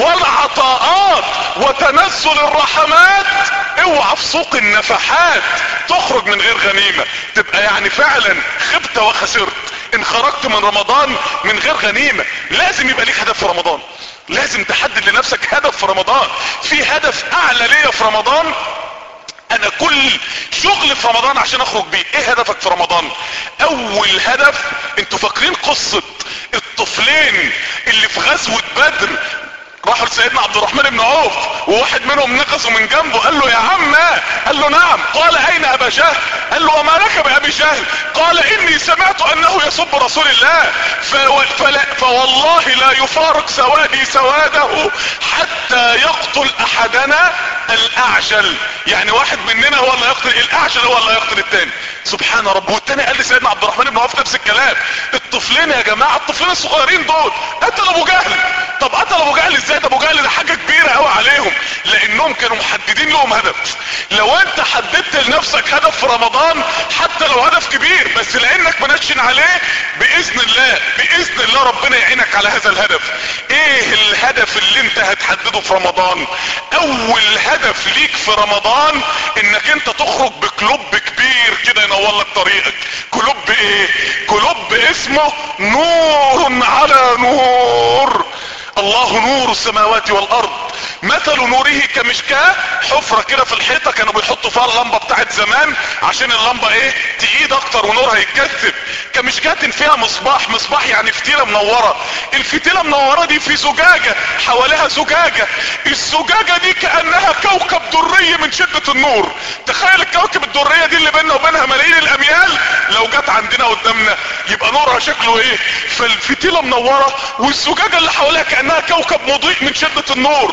Speaker 1: والعطاءات وتنزل الرحمات اوعى في سوق النفحات تخرج من غير غنيمة تبقى يعني فعلا خبت وخسرت ان خرجت من رمضان من غير غنيمة لازم يبقى ليك هدف في رمضان لازم تحدد لنفسك هدف في رمضان في هدف اعلى ليا في رمضان انا كل شغل في رمضان عشان اخرج بيه ايه هدفك في رمضان اول هدف انتوا فاكرين قصة الطفلين اللي في غزوة بدر راحوا لسيدنا عبد الرحمن بن عوف وواحد منهم نقصه من جنبه قال له يا عم قال له نعم قال اين ابا جهل قال له وما لك بابي جهل قال اني سمعت انه يسب رسول الله فلا فوالله لا يفارق سوادي سواده حتى يقتل احدنا الاعجل يعني واحد مننا هو اللي يقتل الاعجل هو اللي يقتل التاني سبحان رب والتاني قال لسيدنا عبد الرحمن بن عوف نفس الكلام الطفلين يا جماعة الطفلين الصغيرين دول قتل ابو جهل طب قتل ابو جهل ازاي ده ابو جهل ده حاجة كبيرة قوي عليهم لانهم كانوا محددين لهم هدف لو انت حددت لنفسك هدف في رمضان حتى لو هدف كبير بس لانك منشن عليه باذن الله باذن الله ربنا يعينك على هذا الهدف ايه الهدف اللي انت هتحدده في رمضان اول هدف ليك في رمضان انك انت تخرج بكلوب كبير كده ينور لك طريقك كلوب ايه كلوب اسمه نور على نور الله نور السماوات والارض مثل نوره كمشكاة حفرة كده في الحيطة كانوا بيحطوا فيها اللمبة بتاعت زمان عشان اللمبة ايه تقيد اكتر ونورها يتكثف كمشكاة فيها مصباح مصباح يعني فتيلة منورة الفتيلة منورة دي في زجاجة حواليها زجاجة الزجاجة دي كأنها كوكب دري من شدة النور تخيل الكوكب الدرية دي اللي بيننا وبينها ملايين الاميال لو جت عندنا قدامنا يبقى نورها شكله ايه فالفتيلة منورة والزجاجة اللي حواليها كأنها كوكب مضيء من شدة النور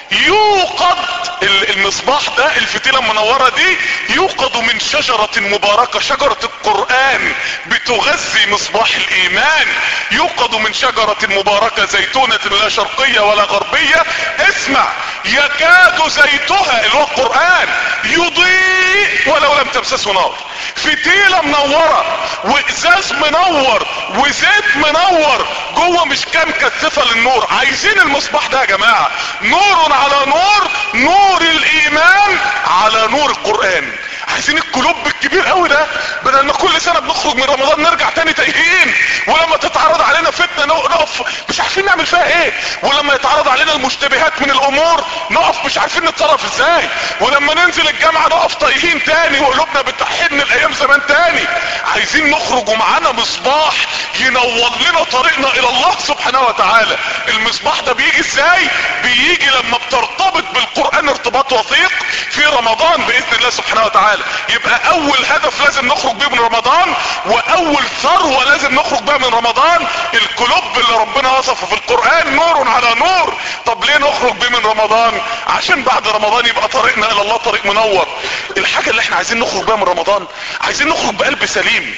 Speaker 1: يوقد المصباح ده الفتيلة المنورة دي يوقد من شجرة مباركة شجرة القرآن بتغذي مصباح الايمان يوقد من شجرة مباركة زيتونة لا شرقية ولا غربية اسمع يكاد زيتها اللي هو القرآن يضيء يضيء ولو لم تمسسه نار فتيلة منورة وازاز منور وزيت منور جوه مش كام كثفة للنور عايزين المصباح ده يا جماعة نور على نور نور الايمان على نور القرآن عايزين الكلوب الكبير قوي ده بدل ما كل سنة بنخرج من رمضان نرجع تاني تايهين ولما تتعرض علينا فتنة نقف مش عارفين نعمل فيها ايه ولما يتعرض علينا المشتبهات من الامور نقف مش عارفين نتصرف ازاي ولما ننزل الجامعة نقف تايهين تاني وقلوبنا بتحن الايام زمان تاني عايزين نخرج ومعانا مصباح ينور لنا طريقنا الى الله سبحانه وتعالى المصباح ده بيجي ازاي بيجي لما بترتبط بالقرآن ارتباط وثيق في رمضان باذن الله سبحانه وتعالى يبقى اول هدف لازم نخرج بيه من رمضان واول ثروة لازم نخرج بيها من رمضان الكلوب اللي ربنا وصفه في القرآن نور على نور طب ليه نخرج بيه من رمضان عشان بعد رمضان يبقى طريقنا الى الله طريق منور الحاجة اللي احنا عايزين نخرج بيها من رمضان عايزين نخرج بقلب سليم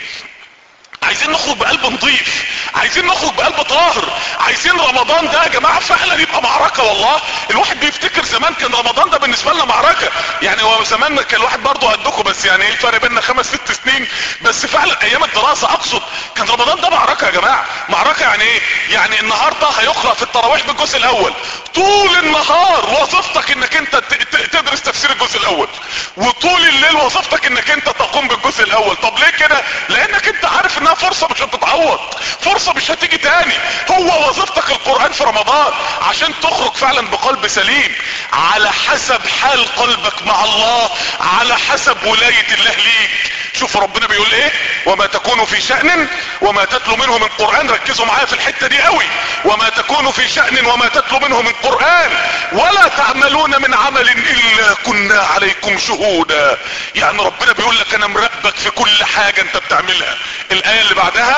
Speaker 1: عايزين نخرج بقلب نظيف عايزين نخرج بقلب طاهر عايزين رمضان ده يا جماعة فعلا يبقى معركة والله الواحد بيفتكر زمان كان رمضان ده بالنسبة لنا معركة يعني هو زمان كان الواحد برضه قدكم بس يعني ايه الفرق بيننا خمس ست سنين بس فعلا ايام الدراسة اقصد كان رمضان ده معركة يا جماعة معركة يعني ايه يعني النهاردة هيقرأ في التراويح بالجزء الاول طول النهار وظيفتك انك انت تدرس تفسير الجزء الاول وطول الليل وظيفتك انك انت تقوم بالجزء الاول طب ليه كده لانك انت عارف انها فرصة مش هتتعوض فرصة مش هتيجي تاني هو وظيفتك القرآن في رمضان عشان تخرج فعلا بقلب سليم على حسب حال قلبك مع الله على حسب ولاية الله ليك شوف ربنا بيقول ايه وما تكون في شأن وما تتلو منه من قرآن ركزوا معايا في الحتة دي قوي وما تكون في شأن وما تتلو منه من قرآن ولا تعملون من عمل الا كنا عليكم شهودا يعني ربنا بيقول لك انا مراقبك في كل حاجة انت بتعملها الاية اللي بعدها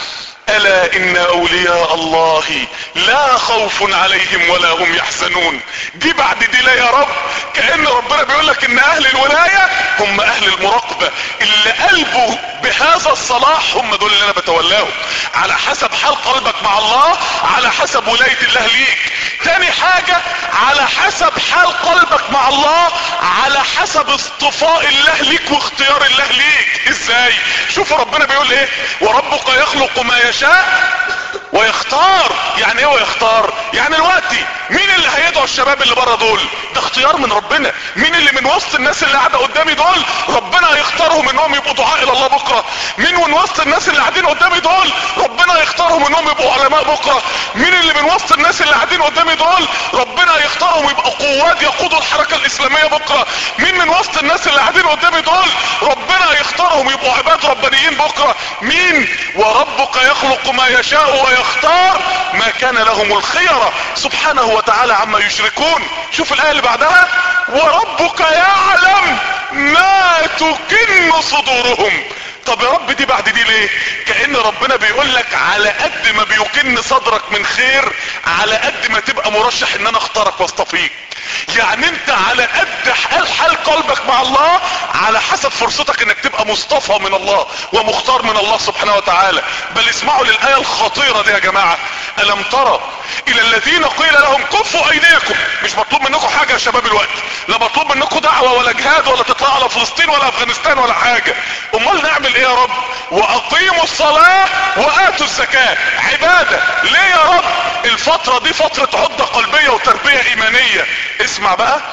Speaker 1: الا ان اولياء الله لا خوف عليهم ولا هم يحزنون دي بعد دي لا يا رب كأن ربنا بيقول لك ان اهل الولاية هم اهل المراقبة اللي قلبه بهذا الصلاح هم دول اللي انا بتولاهم على حسب حال قلبك مع الله على حسب ولاية الله ليك تاني حاجة على حسب حال قلبك مع الله على حسب اصطفاء الله ليك واختيار الله ليك ازاي شوفوا ربنا بيقول ايه وربك يخلق ما يشاء ويختار يعني ايه ويختار يعني دلوقتي مين اللي هيدعو الشباب اللي بره دول ده اختيار من ربنا مين اللي من وسط الناس اللي قاعده قدامي دول ربنا هيختارهم انهم يبقوا دعاء الى الله بكره مين من وسط الناس اللي قاعدين قدامي دول ربنا هيختارهم انهم يبقوا علماء بكره مين اللي من وسط الناس اللي قاعدين قدامي دول ربنا هيختارهم يبقوا قوات يقودوا الحركه الاسلاميه بكره مين من وسط الناس اللي قاعدين قدامي دول ربنا هيختارهم يبقوا عباد ربانيين بكره مين وربك يخلق ما يشاء ويختار ما كان لهم الخيرة سبحانه وتعالى عما يشركون شوف الآية اللي بعدها وربك يعلم ما تكن صدورهم طب يا رب دي بعد دي ليه كأن ربنا بيقول لك على قد ما بيكن صدرك من خير على قد ما تبقى مرشح ان انا اختارك واصطفيك يعني انت على قد حال حال قلبك مع الله على حسب فرصتك انك تبقى مصطفى من الله ومختار من الله سبحانه وتعالى بل اسمعوا للآية الخطيرة دي يا جماعة ألم ترى إلى الذين قيل لهم كفوا أيديكم مش مطلوب منكم حاجة يا شباب الوقت لا مطلوب منكم دعوة ولا جهاد ولا تطلعوا على فلسطين ولا أفغانستان ولا حاجة أمال نعمل إيه يا رب وأقيموا الصلاة وآتوا الزكاة عبادة ليه يا رب الفترة دي فترة عدة قلبية وتربية إيمانية اسمع بقى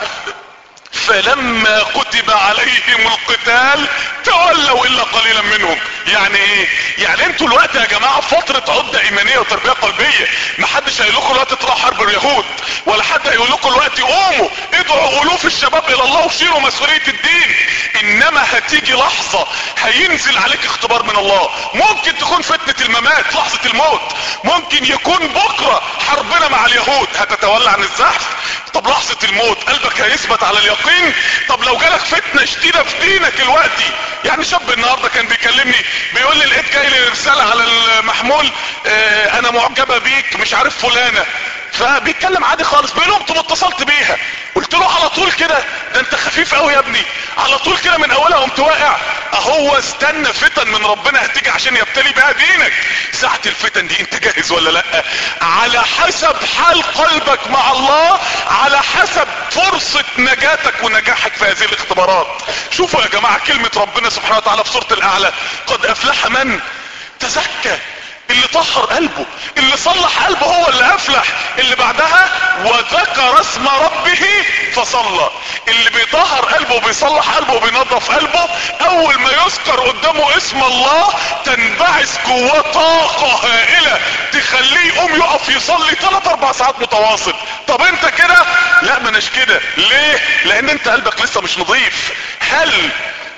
Speaker 1: فلما كتب عليهم القتال تولوا الا قليلا منهم يعني ايه يعني انتوا الوقت يا جماعة فترة عدة ايمانية وتربية قلبية محدش هيقول لكم الوقت تطلعوا حرب اليهود ولا حد هيقول لكم الوقت قوموا ادعوا الوف الشباب الى الله وشيلوا مسؤولية الدين انما هتيجي لحظة هينزل عليك اختبار من الله ممكن تكون فتنة الممات لحظة الموت ممكن يكون بكرة حربنا مع اليهود هتتولى عن الزحف طب لحظة الموت قلبك هيثبت على اليقين طب لو جالك فتنة شديدة في دينك دلوقتي يعني شاب النهاردة كان بيكلمني بيقول لي لقيت جاي لي رسالة على المحمول اه انا معجبة بيك مش عارف فلانة فبيتكلم عادي خالص بيقول لهم انتوا اتصلت بيها قلت له على طول كده ده انت خفيف قوي يا ابني على طول كده من اولها قمت واقع اهو استنى فتن من ربنا هتيجي عشان يبتلي بها دينك ساعة الفتن دي انت جاهز ولا لا على حسب حال قلبك مع الله على حسب فرصة نجاتك ونجاحك في هذه الاختبارات شوفوا يا جماعة كلمة ربنا سبحانه وتعالى في سورة الاعلى قد افلح من تزكى اللي طهر قلبه اللي صلح قلبه هو اللي افلح اللي بعدها وذكر اسم ربه فصلى اللي بيطهر قلبه وبيصلح قلبه وبينظف قلبه اول ما يذكر قدامه اسم الله تنبعث جواه طاقة هائلة تخليه يقوم يقف يصلي 3 4 ساعات متواصل طب انت كده لا ما اناش كده ليه لان انت قلبك لسه مش نظيف هل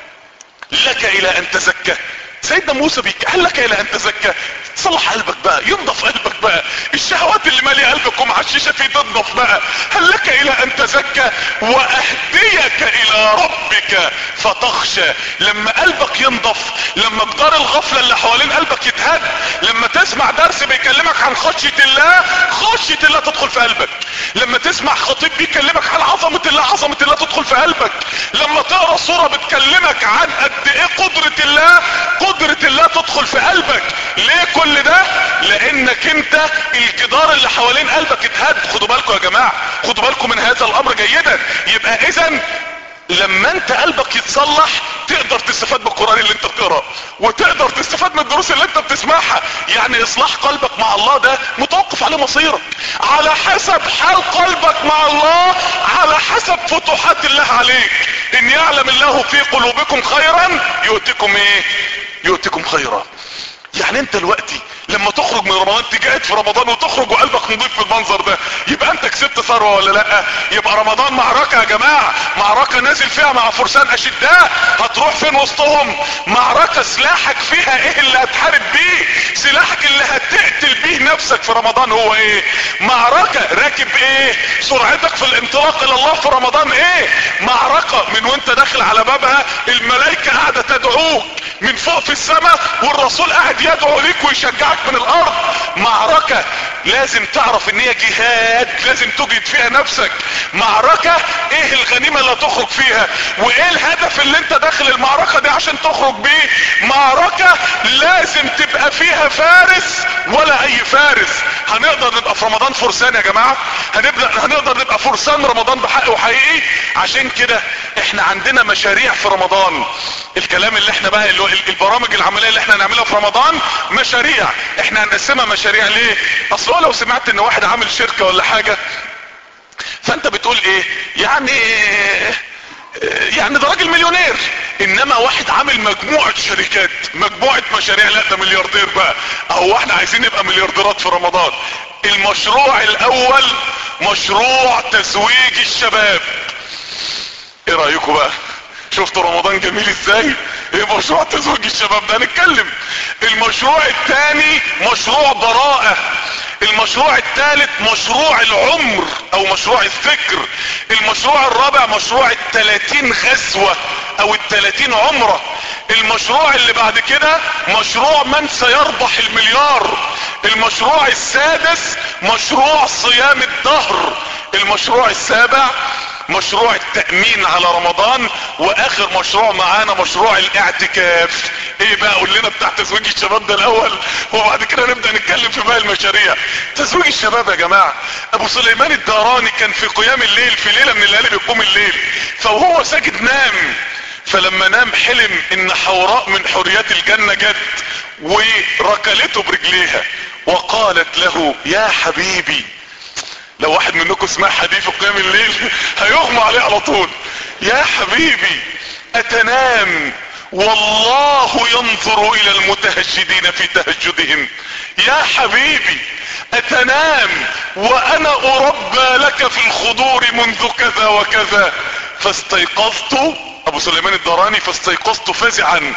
Speaker 1: لك الى ان تزكى سيدنا موسى بيك هل لك الى ان تزكى تصلح قلبك بقى ينضف قلبك بقى الشهوات اللي ماليه قلبك ومعششه فيه تنضف بقى هل لك الى ان تزكى واهديك الى ربك فتخشى لما قلبك ينضف لما جدار الغفله اللي حوالين قلبك يتهد لما تسمع درس بيكلمك عن خشيه الله خشيه الله تدخل في قلبك لما تسمع خطيب بيكلمك عن عظمه الله عظمه الله تدخل في قلبك لما تقرا صوره بتكلمك عن قد ايه قدره الله قدرة الله تدخل في قلبك ليه كل ده لانك انت الجدار اللي حوالين قلبك اتهد خدوا بالكم يا جماعة خدوا بالكم من هذا الامر جيدا يبقى اذا لما انت قلبك يتصلح تقدر تستفاد بالقرآن اللي انت بتقراه وتقدر تستفاد من الدروس اللي انت بتسمعها يعني اصلاح قلبك مع الله ده متوقف على مصيرك على حسب حال قلبك مع الله على حسب فتوحات الله عليك ان يعلم الله في قلوبكم خيرا يؤتكم ايه يؤتكم خيرا يعني انت دلوقتي لما تخرج من رمضان تجاهد في رمضان وتخرج وقلبك نضيف بالمنظر ده يبقى انت كسبت ثروه ولا لا يبقى رمضان معركه يا جماعه معركه نازل فيها مع فرسان اشداء هتروح فين وسطهم معركه سلاحك فيها ايه اللي هتحارب بيه سلاحك اللي هتقتل بيه نفسك في رمضان هو ايه معركه راكب ايه سرعتك في الانطلاق الى الله في رمضان ايه معركه من وانت داخل على بابها الملائكه قاعده تدعوك من فوق في السماء والرسول قاعد يدعو ليك ويشجعك من الارض معركة لازم تعرف ان هي جهاد لازم تجد فيها نفسك معركة ايه الغنيمة اللي تخرج فيها وايه الهدف اللي انت داخل المعركة دي عشان تخرج بيه معركة لازم تبقى فيها فارس ولا اي فارس هنقدر نبقى في رمضان فرسان يا جماعة هنبدأ هنقدر نبقى فرسان رمضان بحق وحقيقي عشان كده احنا عندنا مشاريع في رمضان الكلام اللي احنا بقى اللي البرامج العملية اللي احنا هنعملها في رمضان مشاريع احنا هنقسمها مشاريع ليه اصل هو لو سمعت ان واحد عامل شركة ولا حاجة فانت بتقول ايه يعني يعني ده راجل مليونير انما واحد عامل مجموعة شركات مجموعة مشاريع لا ده ملياردير بقى اهو احنا عايزين نبقى مليارديرات في رمضان المشروع الاول مشروع تزويج الشباب ايه رايكم بقى شفتوا رمضان جميل ازاي ايه مشروع تزويج الشباب ده هنتكلم المشروع الثاني مشروع براءة المشروع الثالث مشروع العمر او مشروع الفكر المشروع الرابع مشروع التلاتين غزوة او التلاتين عمرة المشروع اللي بعد كده مشروع من سيربح المليار المشروع السادس مشروع صيام الدهر المشروع السابع مشروع التأمين على رمضان واخر مشروع معانا مشروع الاعتكاف ايه بقى قول لنا بتاع تزويج الشباب ده الاول وبعد كده نبدأ نتكلم في باقي المشاريع تزويج الشباب يا جماعة ابو سليمان الداراني كان في قيام الليل في ليلة من الليالي بيقوم الليل فوهو ساجد نام فلما نام حلم ان حوراء من حوريات الجنة جت وركلته برجليها وقالت له يا حبيبي لو واحد منكم سمع حديث قيام الليل هيغمى عليه على طول يا حبيبي اتنام والله ينظر الى المتهجدين في تهجدهم يا حبيبي اتنام وانا اربى لك في الخضور منذ كذا وكذا فاستيقظت ابو سليمان الدراني فاستيقظت فزعا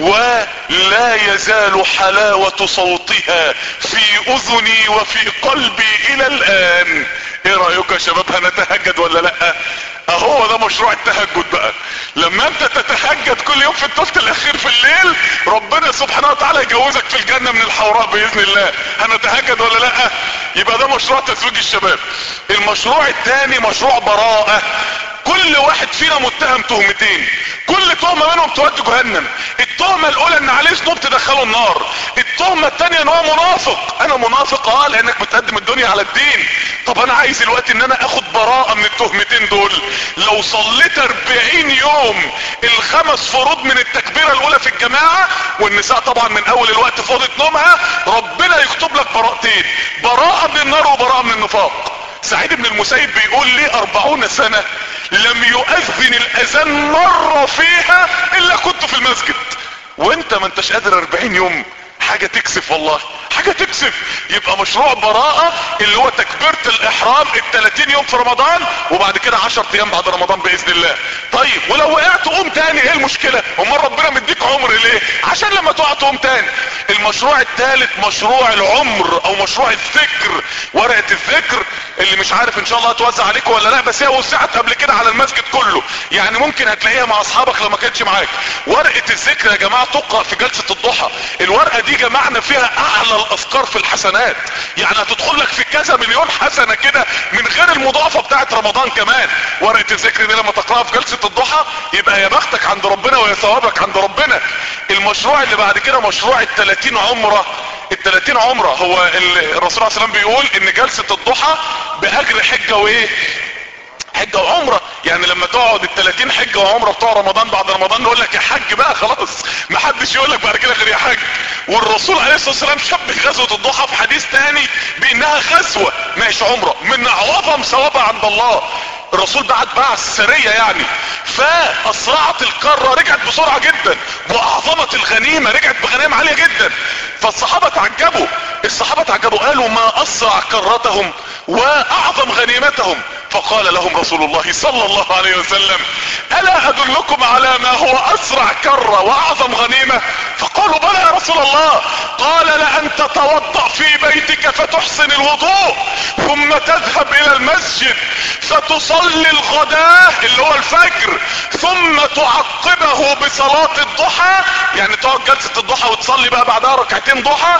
Speaker 1: ولا يزال حلاوة صوتها في اذني وفي قلبي الى الان ايه ايه رأيكم يا شباب هنتهجد ولا لا اهو ده مشروع التهجد بقى لما انت تتهجد كل يوم في الثلث الاخير في الليل ربنا سبحانه وتعالى يجوزك في الجنة من الحوراء باذن الله هنتهجد ولا لا يبقى ده مشروع تزويج الشباب المشروع الثاني مشروع براءة كل واحد فينا متهم تهمتين كل تهمة منهم تودي جهنم التهمة الاولى ان عليه ذنوب تدخله النار التهمة التانية ان هو منافق انا منافق اه لانك بتقدم الدنيا على الدين طب انا عايز الوقت ان انا اخد براءة من التهمتين دول لو صليت 40 يوم الخمس فروض من التكبيرة الاولى في الجماعة والنساء طبعا من اول الوقت في اوضه نومها ربنا يكتب لك براءتين براءة من النار وبراءة من النفاق سعيد بن المسيب بيقول لي اربعون سنة لم يؤذن الاذان مرة فيها الا كنت في المسجد وانت ما انتش قادر اربعين يوم حاجة تكسف والله حاجة تكسف يبقى مشروع براءة اللي هو تكبيرة الاحرام التلاتين يوم في رمضان وبعد كده عشر ايام بعد رمضان باذن الله طيب ولو وقعت قوم تاني ايه المشكلة امال ربنا مديك عمر ليه عشان لما تقع تقوم تاني المشروع الثالث مشروع العمر او مشروع الذكر ورقة الذكر اللي مش عارف ان شاء الله هتوزع عليكم ولا لا بس هي وسعت قبل كده على المسجد كله يعني ممكن هتلاقيها مع اصحابك لو ما كانتش معاك ورقة الذكر يا جماعة تقرأ في جلسة الضحى الورقة دي جمعنا فيها اعلى الاذكار في الحسنات يعني هتدخل لك في كذا مليون حسنة كده من غير المضاعفة بتاعت رمضان كمان ورقة الذكر دي لما تقرأها في جلسة الضحى يبقى يا بختك عند ربنا ويا ثوابك عند ربنا المشروع اللي بعد كده مشروع التلاتين عمرة التلاتين عمرة هو الرسول عليه السلام بيقول ان جلسة الضحى باجر حجة وايه حجة وعمرة يعني لما تقعد التلاتين حجة وعمرة بتوع رمضان بعد رمضان نقول لك يا حج بقى خلاص ما حدش يقول لك بعد كده غير يا حج والرسول عليه الصلاة والسلام شبه غزوة الضحى في حديث تاني بانها غزوة مش عمرة من اعظم ثوابها عند الله الرسول بعت بعث سرية يعني فاسرعت القارة رجعت بسرعة جدا واعظمت الغنيمة رجعت بغنائم عالية جدا فالصحابة تعجبوا الصحابة تعجبوا قالوا ما اسرع كرتهم واعظم غنيمتهم فقال لهم رسول الله صلى الله عليه وسلم الا ادلكم على ما هو اسرع كرة واعظم غنيمة فقالوا بلى يا رسول الله قال لان تتوضأ في بيتك فتحسن الوضوء ثم تذهب الى المسجد فتصلي الغداء اللي هو الفجر ثم تعقبه بصلاة الضحى يعني تقعد جلسة الضحى وتصلي بقى بعدها ركعتين ضحى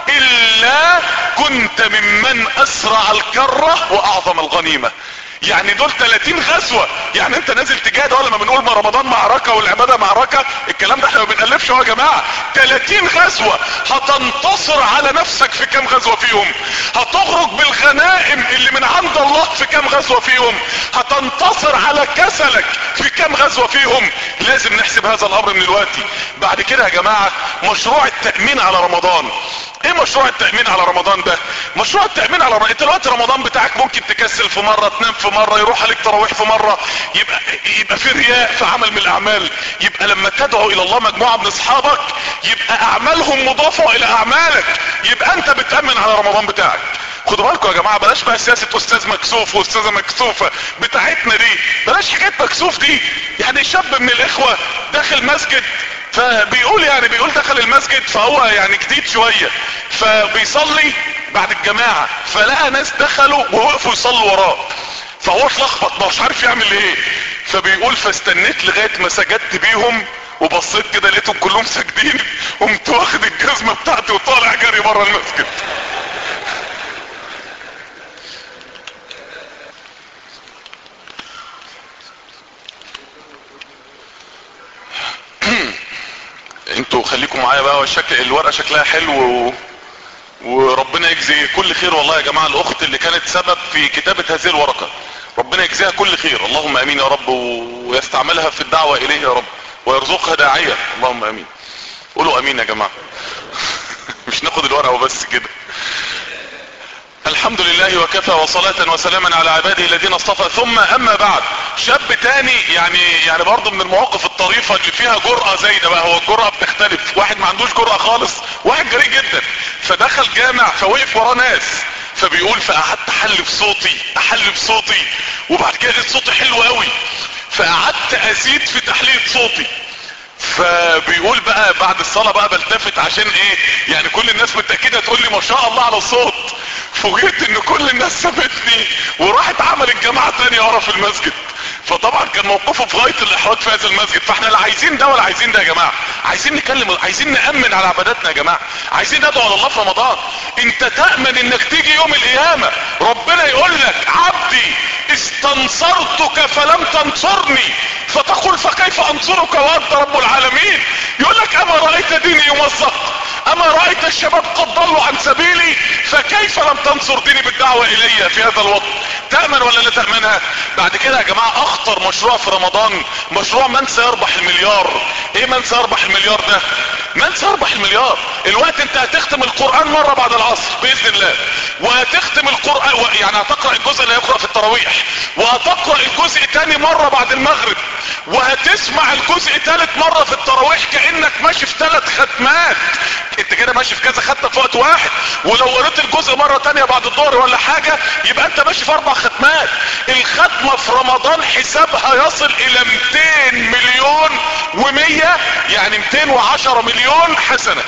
Speaker 1: الا كنت ممن اسرع الكرة واعظم الغنيمة يعني دول 30 غزوة يعني انت نازل تجاهد ولا ما بنقول ما رمضان معركة والعبادة معركة الكلام ده احنا ما بنألفش يا جماعة 30 غزوة هتنتصر على نفسك في كام غزوة فيهم هتخرج بالغنائم اللي من عند الله في كام غزوة فيهم هتنتصر على كسلك في كام غزوة فيهم لازم نحسب هذا الامر من دلوقتي بعد كده يا جماعة مشروع التأمين على رمضان ايه مشروع التأمين على رمضان ده مشروع التأمين على رمضان انت دلوقتي رمضان بتاعك ممكن تكسل في مرة تنام في مرة يروح عليك تراويح في مرة يبقى يبقى في رياء في عمل من الاعمال يبقى لما تدعو الى الله مجموعة من اصحابك يبقى اعمالهم مضافة الى اعمالك يبقى انت بتأمن على رمضان بتاعك خدوا بالكم يا جماعة بلاش بقى سياسة استاذ مكسوف واستاذة مكسوفة بتاعتنا دي بلاش حكاية مكسوف دي يعني شاب من الاخوة داخل مسجد فبيقول يعني بيقول دخل المسجد فهو يعني جديد شوية فبيصلي بعد الجماعة فلقى ناس دخلوا ووقفوا يصلوا وراه فهو اتلخبط مش عارف يعمل ايه فبيقول فاستنيت لغاية ما سجدت بيهم وبصيت كده لقيتهم كلهم ساجدين قمت واخد الجزمة بتاعتي وطالع جري بره المسجد انتوا خليكم معايا بقى والشكل الورقه شكلها حلو و... وربنا يجزي كل خير والله يا جماعه الاخت اللي كانت سبب في كتابه هذه الورقه ربنا يجزيها كل خير اللهم امين يا رب و... ويستعملها في الدعوه اليه يا رب ويرزقها داعيه اللهم امين قولوا امين يا جماعه مش ناخد الورقه وبس كده الحمد لله وكفى وصلاة وسلاما على عباده الذين اصطفى ثم اما بعد شاب تاني يعني يعني برضه من المواقف الطريفة اللي فيها جرأة زايدة بقى هو الجرأة بتختلف واحد ما عندوش جرأة خالص واحد جريء جدا فدخل جامع فوقف وراه ناس فبيقول فقعدت احل بصوتي احل بصوتي وبعد كده لقيت صوتي حلو قوي فقعدت ازيد في تحليل صوتي فبيقول بقى بعد الصلاة بقى بلتفت عشان ايه يعني كل الناس بالتأكيد هتقول لي ما شاء الله على الصوت فوجئت ان كل الناس سابتني وراحت عملت جماعة تانية ورا في المسجد فطبعا كان موقفه في غاية الاحراج في هذا المسجد فاحنا لا عايزين ده ولا عايزين ده يا جماعة عايزين نكلم عايزين نأمن على عباداتنا يا جماعة عايزين ندعو على الله في رمضان انت تأمن انك تيجي يوم القيامة ربنا يقول لك عبدي استنصرتك فلم تنصرني فتقول فكيف انصرك وانت رب العالمين يقول لك اما رأيت ديني يمزق اما رأيت الشباب قد ضلوا عن سبيلي فكيف لم تنصر ديني بالدعوة الي في هذا الوقت تأمن ولا لا تأمنها بعد كده يا جماعة اخطر مشروع في رمضان مشروع من سيربح المليار ايه من سيربح المليار ده من سيربح المليار الوقت انت هتختم القرآن مرة بعد العصر باذن الله وهتختم القرآن و... يعني هتقرأ الجزء اللي هيقرأ في التراويح وهتقرأ الجزء تاني مرة بعد المغرب وهتسمع الجزء تالت مرة في التراويح كأنك ماشي في ثلاث ختمات انت كده ماشي في كذا ختمة في وقت واحد ولو قريت الجزء مرة تانية بعد الظهر ولا حاجة يبقى انت ماشي في اربع ختمات الختمة في رمضان حسابها يصل الى 200 مليون و100 يعني 210 مليون حسنة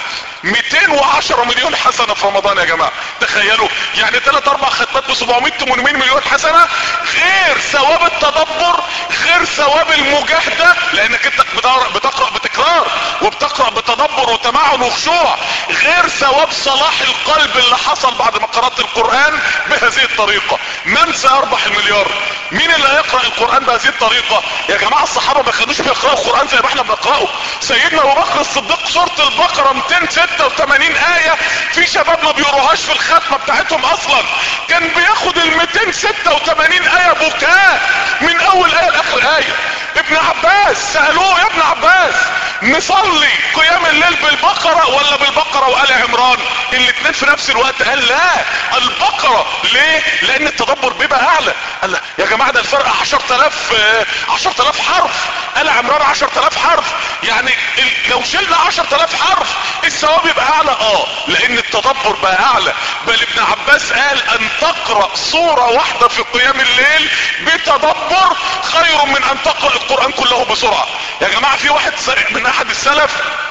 Speaker 1: 210 مليون حسنة في رمضان يا جماعة تخيلوا يعني 3 4 ختمات ب 700 800 مليون حسنة غير ثواب التدبر غير ثواب المجاهدة لانك انت بتقرأ بتكرار وبتقرأ بتدبر وتمعن وخشوع غير ثواب صلاح القلب اللي حصل بعد ما قرأت القرآن بهذه الطريقة من سيربح المليار مين اللي هيقرأ القرآن بهذه الطريقة يا جماعة الصحابة ما كانوش بيقرأوا القرآن زي ما احنا بنقرأه سيدنا ابو بكر الصديق سورة البقرة 286 آية في شباب ما بيقروهاش في الختمة بتاعتهم اصلا كان بياخد ال 286 آية بكاء من اول آية لاخر آية ابن عباس سألوه يا ابن عباس نصلي قيام الليل بالبقرة ولا بالبقرة وآل عمران الاتنين في نفس الوقت قال لا البقرة ليه لان التدبر بيبقى اعلى قال لا يا جماعة ده الفرق 10000 10000 حرف آل عمران 10000 حرف يعني لو شلنا 10000 حرف الثواب يبقى اعلى اه لان التدبر بقى اعلى بل ابن عباس قال ان تقرأ صورة واحدة في قيام الليل بتدبر خير من ان تقرأ القرآن كله بسرعة يا جماعة في واحد من احد السلف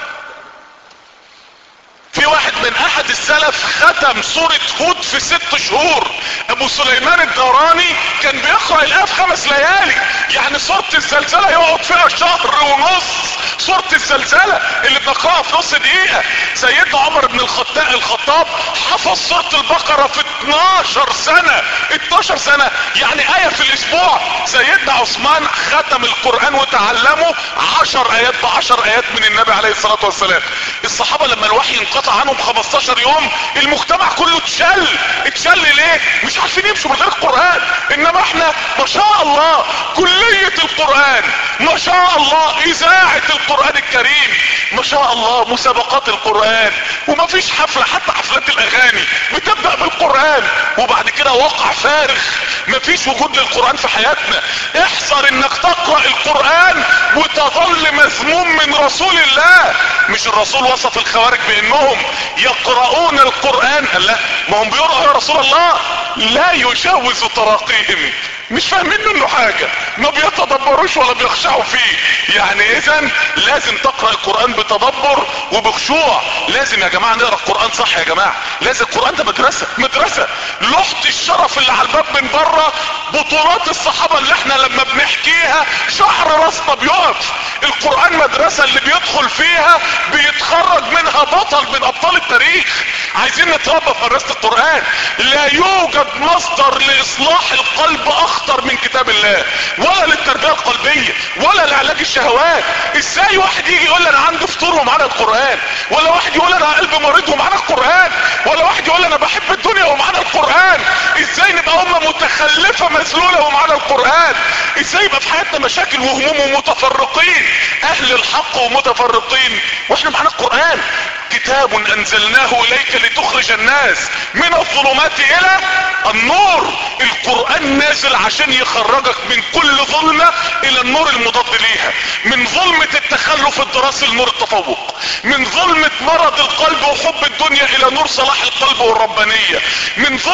Speaker 1: في واحد من احد السلف ختم سورة هود في ست شهور ابو سليمان الدوراني كان بيقرأ الايه في خمس ليالي يعني سورة الزلزلة يقعد فيها شهر ونص سورة الزلزلة اللي بنقرأها في نص دقيقة سيدنا عمر بن الخطاب الخطاب حفظ سورة البقرة في 12 سنة 12 سنة يعني اية في الاسبوع سيدنا عثمان ختم القرآن وتعلمه 10 ايات ب 10 ايات من النبي عليه الصلاة والسلام الصحابة لما الوحي انقطع عنهم 15 يوم المجتمع كله اتشل اتشل ليه مش عارفين يمشوا من غير القرآن انما احنا ما شاء الله كلية القرآن ما شاء الله اذاعة القرآن الكريم ما شاء الله مسابقات القرآن وما فيش حفلة حتى حفلات الاغاني بتبدأ بالقرآن وبعد كده واقع فارغ ما فيش وجود للقرآن في حياتنا احذر انك تقرأ القرآن وتظل مذموم من رسول الله مش الرسول وصف الخوارج بانهم يقرؤون القرآن قال لا ما هم بيقرأوا يا رسول الله لا يجاوز تراقيهم مش فاهمين منه حاجة ما بيتدبروش ولا بيخشعوا فيه يعني اذا لازم تقرأ القرآن بتدبر وبخشوع لازم يا جماعة نقرأ القرآن صح يا جماعة لازم القرآن ده مدرسة مدرسة لوحة الشرف اللي على الباب من بره بطولات الصحابة اللي احنا لما بنحكيها شعر راسنا بيقف القرآن مدرسة اللي بيدخل فيها بيتخرج منها بطل من ابطال التاريخ عايزين نتربى في مدرسة القرآن لا يوجد مصدر لاصلاح القلب اخطر من كتاب الله ولا للتربية القلبية ولا لعلاج الشهوات ازاي واحد يجي يقول انا عندي فطور ومعانا القرآن ولا واحد يقول انا قلبي مريض ومعانا القرآن ولا واحد يقول انا بحب الدنيا ومعانا القرآن ازاي نبقى امة متخلفة مذلولة ومعانا القرآن ازاي يبقى في حياتنا مشاكل وهموم ومتفرقين اهل الحق ومتفرقين واحنا معانا القرآن كتاب انزلناه اليك لتخرج الناس من الظلمات الى النور القرآن نازل عشان يخرجك من كل ظلمة الى النور المضاد ليها من ظلمة التخلف الدراسي لنور التفوق من ظلمة مرض القلب وحب الدنيا الى نور صلاح القلب والربانية من ظلمة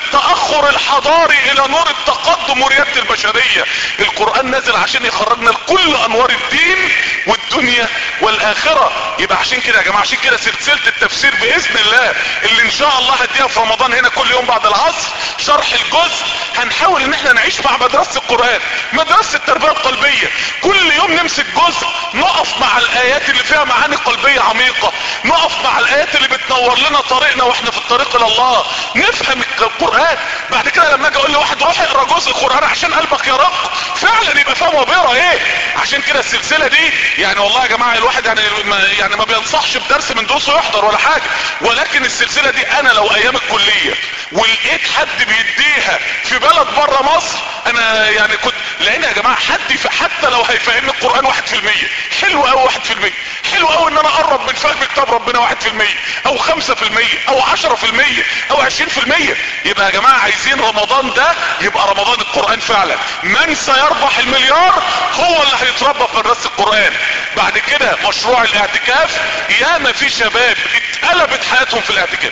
Speaker 1: التأخر الحضاري الى نور التقدم وريادة البشرية القرآن نازل عشان يخرجنا لكل انوار الدين والدنيا والاخرة يبقى عشان كده يا جماعة عشان كده سلسلة التفسير باذن الله اللي ان شاء الله هديها في رمضان هنا كل يوم بعد العصر شرح الجزء هنحاول ان احنا نعيش مع مدرسة القرآن مدرسة التربية القلبية كل يوم نمسك جزء نقف مع الايات اللي فيها معاني قلبية عميقة نقف مع الايات اللي بتنور لنا طريقنا واحنا في الطريق الى الله نفهم القرآن بعد كده لما اجي اقول لواحد روح اقرا جزء قرآن عشان قلبك يرق فعلا يبقى فاهم هو بيقرا ايه عشان كده السلسلة دي يعني والله يا جماعة الواحد يعني ما يعني ما بينصحش بدرس من دروسه يحضر ولا حاجة ولكن السلسلة دي انا لو ايام الكلية ولقيت حد بيديها في بلد بره مصر انا يعني كنت لان يا جماعة حد في حتى لو هيفهمني القرآن واحد في المية حلو قوي واحد في المية حلو قوي ان انا اقرب من فهم كتاب ربنا واحد في المية او خمسة في المية او عشرة في المية او عشرين في المية يبقى يا جماعة عايزين رمضان ده يبقى رمضان القرآن فعلا من سيربح المليار هو اللي هيتربى في مدرسة القرآن بعد كده مشروع الاعتكاف ياما في شباب اتقلبت حياتهم في الاعتكاف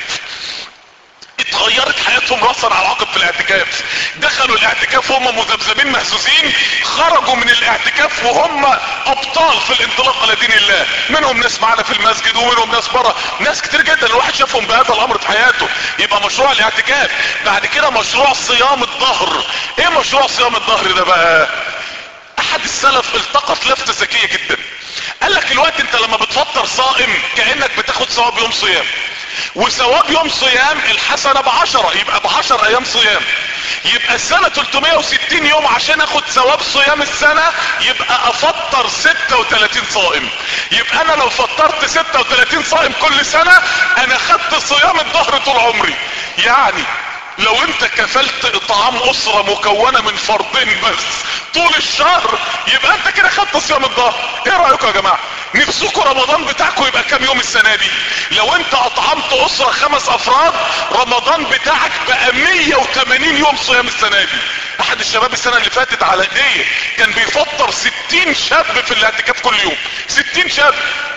Speaker 1: اتغيرت حياتهم راسا على عقب في الاعتكاف دخلوا الاعتكاف وهم مذبذبين مهزوزين خرجوا من الاعتكاف وهم ابطال في الانطلاق على دين الله منهم ناس معانا في المسجد ومنهم ناس بره ناس كتير جدا الواحد شافهم بهذا الامر في حياته يبقى مشروع الاعتكاف بعد كده مشروع صيام الظهر ايه مشروع صيام الظهر ده بقى احد السلف التقط لفتة ذكية جدا قال لك الوقت انت لما بتفطر صائم كأنك بتاخد ثواب يوم صيام وثواب يوم صيام الحسنة بعشرة يبقى بعشر ايام صيام يبقى السنة 360 يوم عشان اخد ثواب صيام السنة يبقى افطر 36 صائم يبقى انا لو فطرت 36 صائم كل سنة انا خدت صيام الظهر طول عمري يعني لو انت كفلت اطعام اسرة مكونة من فردين بس طول الشهر يبقى انت كده خدت صيام الظهر ايه رأيكم يا جماعة نفسكم رمضان بتاعكم يبقى كام يوم السنة دي لو انت اطعمت اسرة خمس افراد رمضان بتاعك بقى 180 يوم صيام السنة دي احد الشباب السنة اللي فاتت على ايديه كان بيفطر 60 شاب في الاعتكاف كل يوم 60 شاب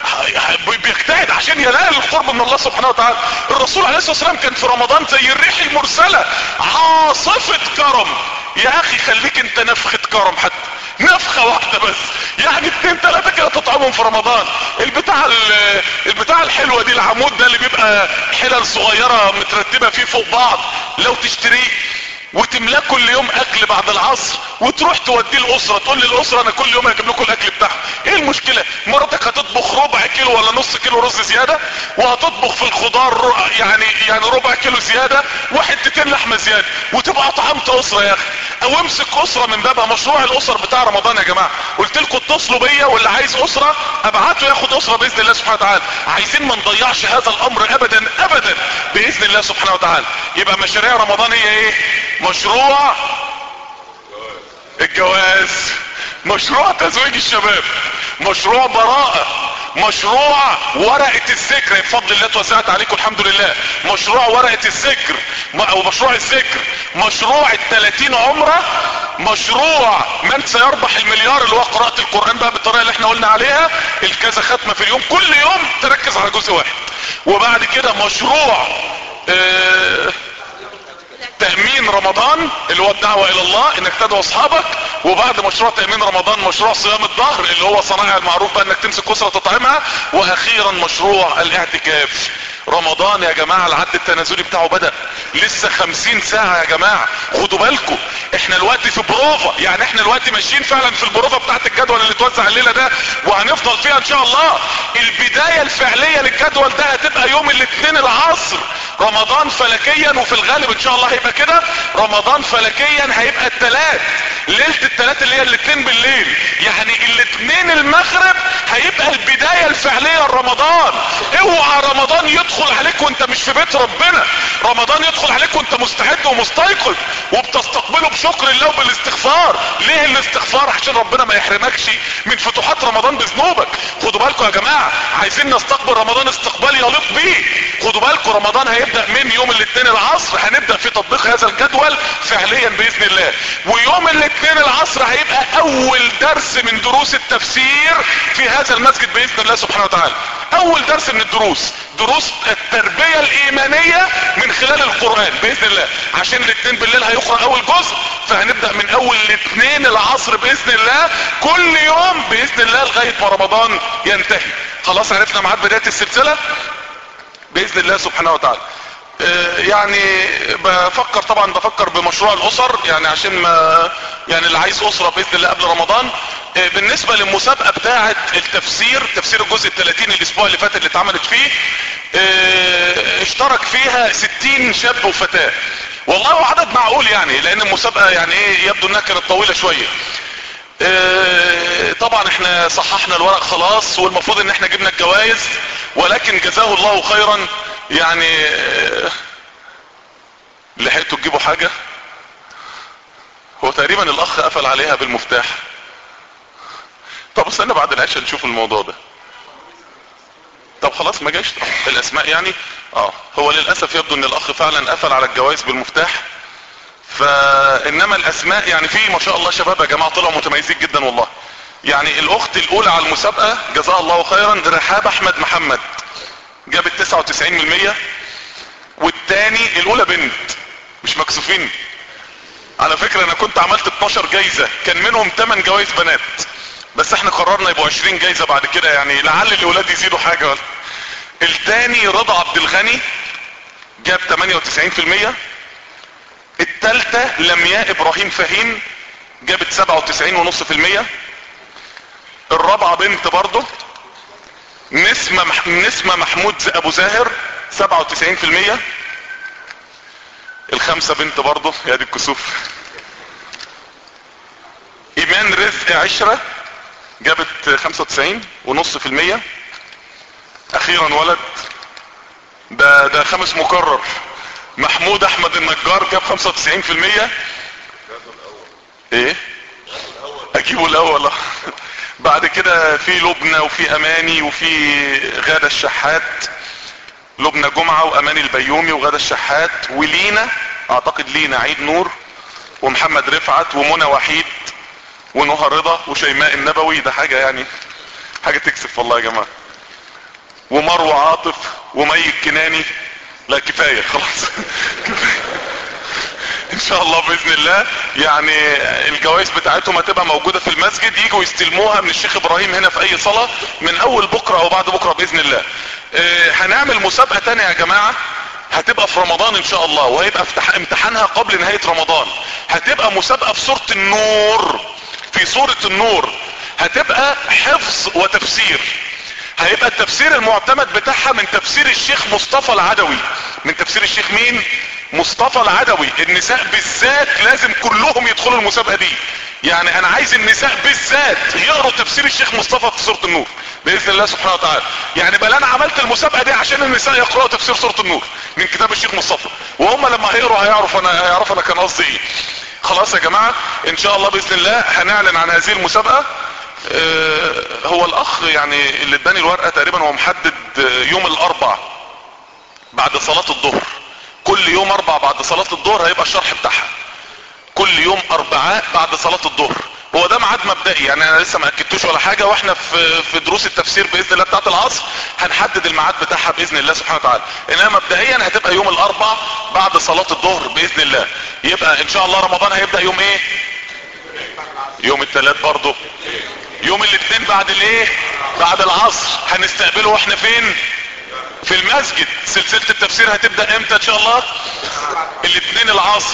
Speaker 1: بيجتهد عشان ينال القرب من الله سبحانه وتعالى الرسول عليه الصلاة والسلام كان في رمضان زي الريح المرسلة عاصفة كرم يا اخي خليك انت نفخة كرم حتى نفخة واحدة بس يعني اتنين تلاتة كده تطعمهم في رمضان البتاع البتاع الحلوة دي العمود ده اللي بيبقى حلل صغيرة مترتبة فيه فوق بعض لو تشتريه وتملاه كل يوم اكل بعد العصر وتروح توديه الاسرة تقول للاسرة انا كل يوم هجيب لكم الاكل بتاعها ايه المشكلة مراتك هتطبخ ربع كيلو ولا نص كيلو رز زيادة وهتطبخ في الخضار يعني يعني ربع كيلو زيادة وحتتين لحمة زيادة وتبقى طعمت اسرة يا اخي او امسك اسرة من بابها مشروع الاسر بتاع رمضان يا جماعة قلت لكم اتصلوا بيا واللي عايز اسرة ابعته ياخد اسرة باذن الله سبحانه وتعالى عايزين ما نضيعش هذا الامر ابدا ابدا باذن الله سبحانه وتعالى يبقى مشاريع رمضان هي ايه مشروع الجواز مشروع تزويج الشباب مشروع براءة مشروع ورقة الذكر بفضل الله توزعت عليكم الحمد لله مشروع ورقة الذكر او مشروع الذكر مشروع التلاتين عمرة مشروع من سيربح المليار اللي هو قراءة القرآن بقى بالطريقة اللي احنا قلنا عليها الكذا ختمة في اليوم كل يوم تركز على جزء واحد وبعد كده مشروع اه تأمين رمضان اللي هو الدعوة الى الله انك تدعو اصحابك وبعد مشروع تأمين رمضان مشروع صيام الظهر اللي هو صنايع المعروف بقى انك تمسك اسرة تطعمها واخيرا مشروع الاعتكاف رمضان يا جماعة العد التنازلي بتاعه بدأ لسه خمسين ساعة يا جماعة خدوا بالكم احنا الوقت في بروفا يعني احنا الوقت ماشيين فعلا في البروفا بتاعت الجدول اللي اتوزع الليلة ده وهنفضل فيها ان شاء الله البداية الفعلية للجدول ده هتبقى يوم الاثنين العصر رمضان فلكيا وفي الغالب ان شاء الله هيبقى كده رمضان فلكيا هيبقى التلات ليلة التلات اللي هي الاثنين بالليل يعني الاثنين المغرب هيبقى البداية الفعلية لرمضان اوعى رمضان يدخل عليك وانت مش في بيت ربنا رمضان يدخل عليك وانت مستعد ومستيقظ وبتستقبله بشكر الله وبالاستغفار ليه الاستغفار عشان ربنا ما يحرمكش من فتوحات رمضان بذنوبك خدوا بالكم يا جماعة عايزين نستقبل رمضان استقبال يليق بيه خدوا بالكم رمضان هيبدأ من يوم الاثنين العصر هنبدأ في تطبيق هذا الجدول فعليا باذن الله ويوم الاثنين العصر هيبقى اول درس من دروس التفسير في هذا المسجد باذن الله سبحانه وتعالى اول درس من الدروس دروس التربية الايمانية من خلال القرآن باذن الله عشان الاثنين بالليل هيقرأ اول جزء فهنبدأ من اول الاثنين العصر باذن الله كل يوم باذن الله لغاية ما رمضان ينتهي خلاص عرفنا ميعاد بداية السلسلة باذن الله سبحانه وتعالى آه، يعني بفكر طبعا بفكر بمشروع الاسر يعني عشان ما يعني اللي عايز اسرة باذن الله قبل رمضان آه، بالنسبة للمسابقة بتاعة التفسير تفسير الجزء الثلاثين الاسبوع اللي فات اللي اتعملت فيه آه، اشترك فيها ستين شاب وفتاة والله عدد معقول يعني لان المسابقة يعني ايه يبدو انها كانت طويلة شوية اه طبعا احنا صححنا الورق خلاص والمفروض ان احنا جبنا الجوائز ولكن جزاه الله خيرا يعني اه لحقتوا تجيبوا حاجة هو تقريبا الاخ قفل عليها بالمفتاح طب استنى بعد العشاء نشوف الموضوع ده طب خلاص ما جاش الاسماء يعني اه هو للاسف يبدو ان الاخ فعلا قفل على الجوائز بالمفتاح فانما الاسماء يعني في ما شاء الله شباب يا جماعه طلعوا متميزين جدا والله يعني الاخت الاولى على المسابقه جزاها الله خيرا رحاب احمد محمد جابت 99% والتاني الاولى بنت مش مكسوفين على فكرة انا كنت عملت 12 جايزة كان منهم 8 جوائز بنات بس احنا قررنا يبقوا 20 جايزة بعد كده يعني لعل الاولاد يزيدوا حاجة ولا التاني رضا عبد الغني جاب 98% التالتة لمياء ابراهيم فهيم جابت سبعة وتسعين ونص في المية الرابعة بنت برضه نسمة, مح... نسمة محمود ابو زاهر سبعة وتسعين في المية الخمسة بنت برضه يا دي الكسوف ايمان رزق عشرة جابت خمسة وتسعين ونص في المية اخيرا ولد ده ده خامس مكرر محمود احمد النجار جاب 95% ايه اجيبه الاول بعد كده في لبنى وفي اماني وفي غادة الشحات لبنى جمعة واماني البيومي وغادة الشحات ولينا اعتقد لينا عيد نور ومحمد رفعت ومنى وحيد ونهى رضا وشيماء النبوي ده حاجة يعني حاجة تكسف والله يا جماعة ومروة عاطف ومي الكناني لا كفاية خلاص كفاية ان شاء الله باذن الله يعني الجوائز بتاعتهم هتبقى موجودة في المسجد يجوا يستلموها من الشيخ ابراهيم هنا في اي صلاة من اول بكرة او بعد بكرة باذن الله اه هنعمل مسابقة تانية يا جماعة هتبقى في رمضان ان شاء الله وهيبقى امتحانها قبل نهاية رمضان هتبقى مسابقة في سورة النور في سورة النور هتبقى حفظ وتفسير هيبقى التفسير المعتمد بتاعها من تفسير الشيخ مصطفى العدوي من تفسير الشيخ مين مصطفى العدوي النساء بالذات لازم كلهم يدخلوا المسابقة دي يعني انا عايز النساء بالذات يقروا تفسير الشيخ مصطفى في سورة النور باذن الله سبحانه وتعالى يعني بل انا عملت المسابقة دي عشان النساء يقرأوا تفسير سورة النور من كتاب الشيخ مصطفى وهم لما هيقروا هيعرفوا انا هيعرفوا انا كان قصدي ايه خلاص يا جماعة ان شاء الله باذن الله هنعلن عن هذه المسابقة اه هو الاخ يعني اللي اداني الورقة تقريبا هو محدد يوم الاربع بعد صلاة الظهر كل يوم اربع بعد صلاة الظهر هيبقى الشرح بتاعها كل يوم اربعاء بعد صلاة الظهر هو ده ميعاد مبدئي يعني انا لسه ما اكدتوش ولا حاجة واحنا في في دروس التفسير باذن الله بتاعت العصر هنحدد الميعاد بتاعها باذن الله سبحانه وتعالى انها مبدئيا هتبقى يوم الاربع بعد صلاة الظهر باذن الله يبقى ان شاء الله رمضان هيبدأ يوم ايه يوم الثلاث برضه يوم الاثنين بعد الايه بعد العصر هنستقبله واحنا فين في المسجد سلسلة التفسير هتبدأ امتى ان شاء الله الاثنين العصر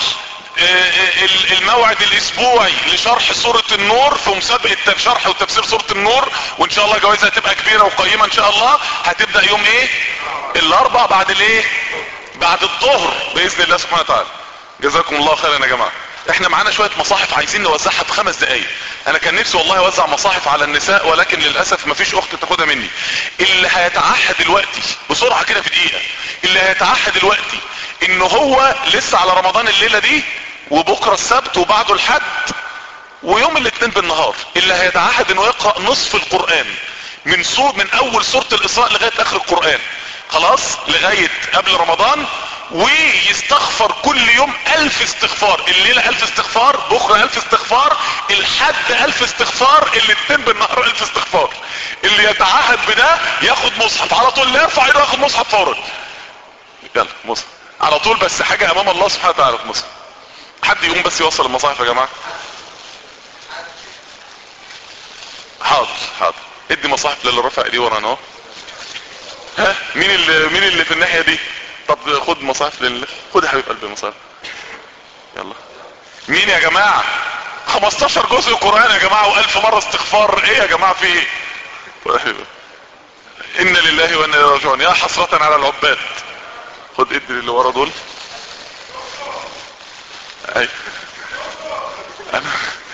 Speaker 1: الموعد الاسبوعي لشرح سورة النور في مسابقة شرح وتفسير سورة النور وان شاء الله جوائزها هتبقى كبيرة وقيمة ان شاء الله هتبدأ يوم ايه الاربع بعد الايه بعد الظهر باذن الله سبحانه وتعالى جزاكم الله خيرا يا جماعة احنا معانا شوية مصاحف عايزين نوزعها في خمس دقايق انا كان نفسي والله اوزع مصاحف على النساء ولكن للاسف مفيش اخت تاخدها مني اللي هيتعهد دلوقتي بسرعة كده في دقيقة اللي هيتعهد دلوقتي ان هو لسه على رمضان الليلة دي وبكرة السبت وبعده الحد ويوم الاثنين بالنهار اللي هيتعهد انه يقرأ نصف القرآن من سور من اول سورة الاسراء لغاية اخر القرآن خلاص لغاية قبل رمضان ويستغفر كل يوم الف استغفار الليلة الف استغفار بكرة الف استغفار الحد الف استغفار الاثنين بالنهار الف استغفار اللي يتعهد بده ياخد مصحف على طول لا يرفع ايده ياخد مصحف فورا يلا مصحف على طول بس حاجة امام الله سبحانه وتعالى في مصحف حد يقوم بس يوصل المصاحف يا جماعة حاضر حاضر ادي مصاحف للي رفع ايديه ورانا اهو ها مين اللي مين اللي في الناحيه دي طب خد مصاحف لله خد يا حبيب قلبي مصاحف يلا مين يا جماعه 15 جزء قران يا جماعه والف مره استغفار ايه يا جماعه في ايه ان لله وانا اليه راجعون يا حسره على العباد خد ادي اللي ورا دول اي انا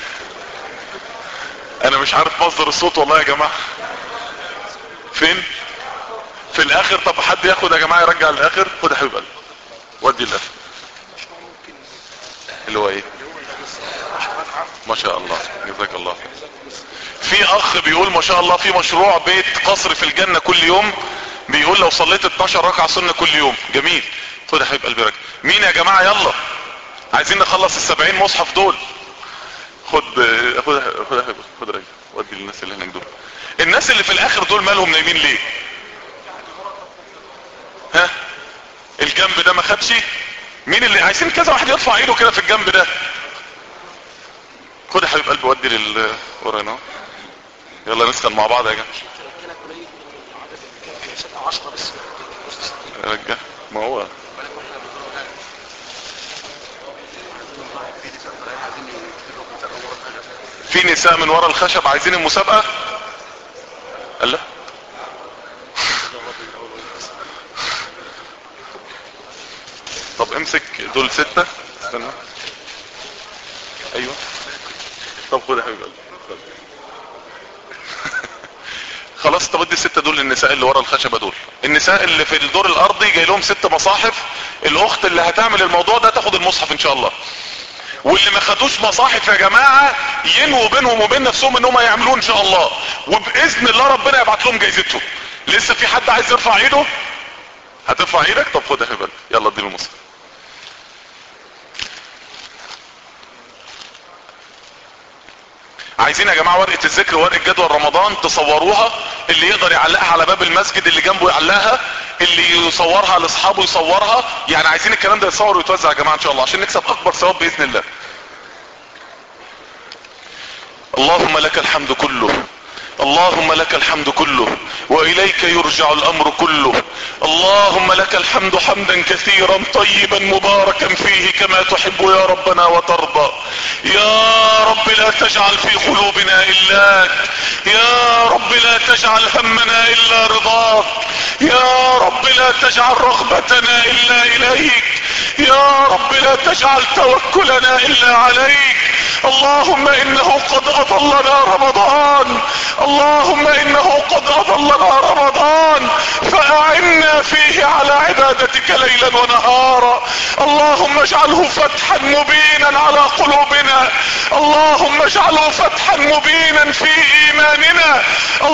Speaker 1: انا مش عارف مصدر الصوت والله يا جماعه فين في الاخر طب حد ياخد يا جماعه يرجع للاخر خد يا حبيب قلبي ودي الاخر اللي هو ايه ما شاء الله جزاك الله في اخ بيقول ما شاء الله في مشروع بيت قصر في الجنة كل يوم بيقول لو صليت 12 ركعة سنة كل يوم جميل خد يا حبيب قلبي رجل مين يا جماعة يلا عايزين نخلص السبعين مصحف دول خد خد خد يا حبيب خد رجل ودي للناس اللي هناك دول الناس اللي في الاخر دول مالهم نايمين ليه ها الجنب ده ما خدش مين اللي عايزين كذا واحد يرفع ايده كده في الجنب ده خد يا حبيب قلبي ودي لل ورانا يلا نسخن مع بعض يا جماعه رجع ما هو في نساء من ورا الخشب عايزين المسابقة قال لا طب امسك دول ستة استنى ايوه طب خد يا حبيبي خلاص طب ادي الستة دول للنساء اللي ورا الخشبة دول النساء اللي في الدور الارضي جاي لهم ست مصاحف الاخت اللي هتعمل الموضوع ده تاخد المصحف ان شاء الله واللي ما خدوش مصاحف يا جماعة ينووا بينهم وبين نفسهم ان هم يعملوه ان شاء الله وباذن الله ربنا يبعت لهم جايزتهم لسه في حد عايز يرفع ايده هترفع ايدك طب خد يا حبيبي يلا اديله المصحف عايزين يا جماعة ورقة الذكر وورقة جدول رمضان تصوروها اللي يقدر يعلقها على باب المسجد اللي جنبه يعلقها اللي يصورها لاصحابه يصورها يعني عايزين الكلام ده يتصور ويتوزع يا جماعة ان شاء الله عشان نكسب اكبر ثواب باذن الله اللهم لك الحمد كله اللهم لك الحمد كله واليك يرجع الامر كله اللهم لك الحمد حمدا كثيرا طيبا مباركا فيه كما تحب يا ربنا وترضى يا رب لا تجعل في قلوبنا الاك يا رب لا تجعل همنا الا رضاك يا رب لا تجعل رغبتنا الا اليك يا رب لا تجعل توكلنا الا عليك اللهم انه قد اضلنا رمضان اللهم انه قد اضلنا رمضان فاعنا فيه على عبادتك ليلا ونهارا اللهم اجعله فتحا مبينا على قلوبنا اللهم اجعله فتحا مبينا في ايماننا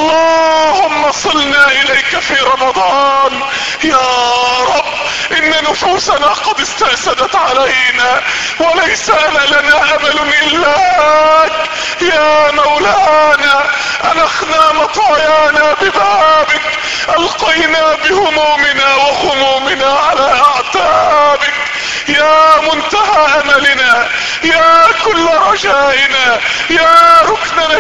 Speaker 1: اللهم صلنا اليك في رمضان يا رب ان نفوسنا قد استأسدت علينا وليس لنا امل الاك يا مولانا انخنا مطايانا ببابك القينا بهمومنا وخمومنا على اعتابك يا منتهى املنا يا كل رجائنا يا ركننا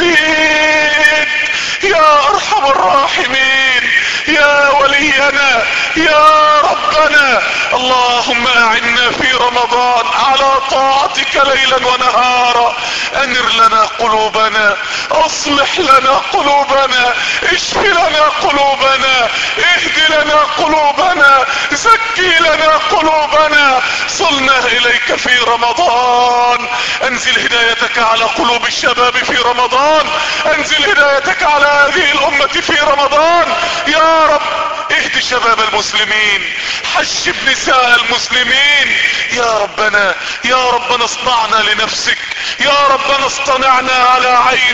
Speaker 1: الشديد يا ارحم الراحمين يا ولينا يا ربنا اللهم اعنا في رمضان على طاعتك ليلا ونهارا انر لنا قلوبنا اصلح لنا قلوبنا اشف لنا قلوبنا اهد لنا قلوبنا زكي لنا قلوبنا صلنا اليك في رمضان انزل هدايتك على قلوب الشباب في رمضان انزل هدايتك على هذه الامة في رمضان يا رب اهدي شباب المسلمين حجب نساء المسلمين يا ربنا يا ربنا اصنعنا لنفسك يا ربنا اصطنعنا على عينك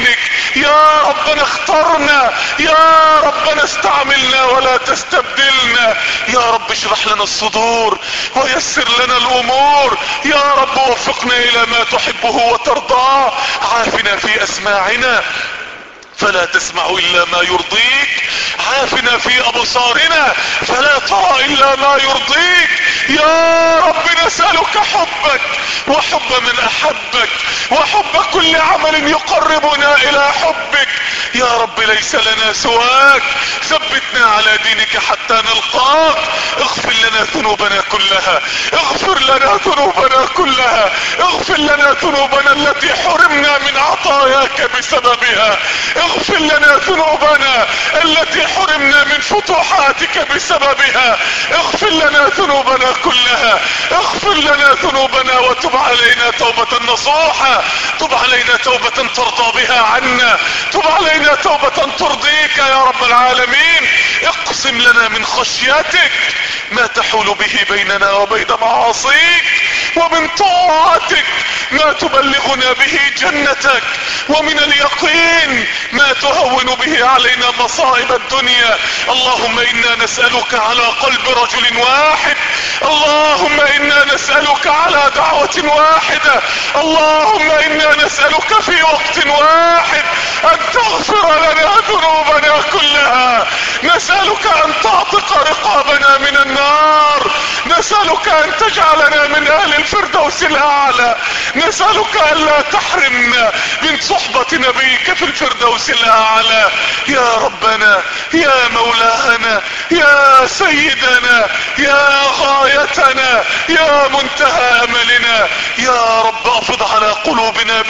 Speaker 1: يا ربنا اخترنا يا ربنا استعملنا ولا تستبدلنا يا رب اشرح لنا الصدور ويسر لنا الامور يا رب وفقنا الى ما تحبه وترضاه عافنا في اسماعنا فلا تسمع الا ما يرضيك عافنا في ابصارنا فلا ترى الا ما يرضيك يا رب نسألك حبك وحب من احبك وحب كل عمل يقربنا الى حبك يا رب ليس لنا سواك ثبتنا على دينك حتى نلقاك اغفر لنا ذنوبنا كلها اغفر لنا ذنوبنا كلها اغفر لنا ذنوبنا التي حرمنا من عطاياك بسببها اغفر لنا ذنوبنا التي حرمنا من فتوحاتك بسببها اغفر لنا ذنوبنا كلها اغفر لنا ذنوبنا وتب علينا توبة نصوحة تب علينا توبة ترضى بها عنا تب علينا توبة ترضيك يا رب العالمين اقسم لنا من خشيتك ما تحول به بيننا وبين معاصيك ومن طاعتك ما تبلغنا به جنتك ومن اليقين ما تهون به علينا مصائب الدنيا اللهم انا نسألك على قلب رجل واحد اللهم انا نسألك على دعوة واحدة اللهم انا نسألك في وقت واحد ان تغفر لنا ذنوبنا كلها نسألك ان تعتق رقابنا من النار نسألك ان تجعلنا من اهل الفردوس الاعلى نسألك ان لا تحرمنا من صحبة نبيك في الفردوس الاعلى يا ربنا يا مولانا يا سيدنا يا غايتنا يا منتهى املنا يا رب افض على قلوبنا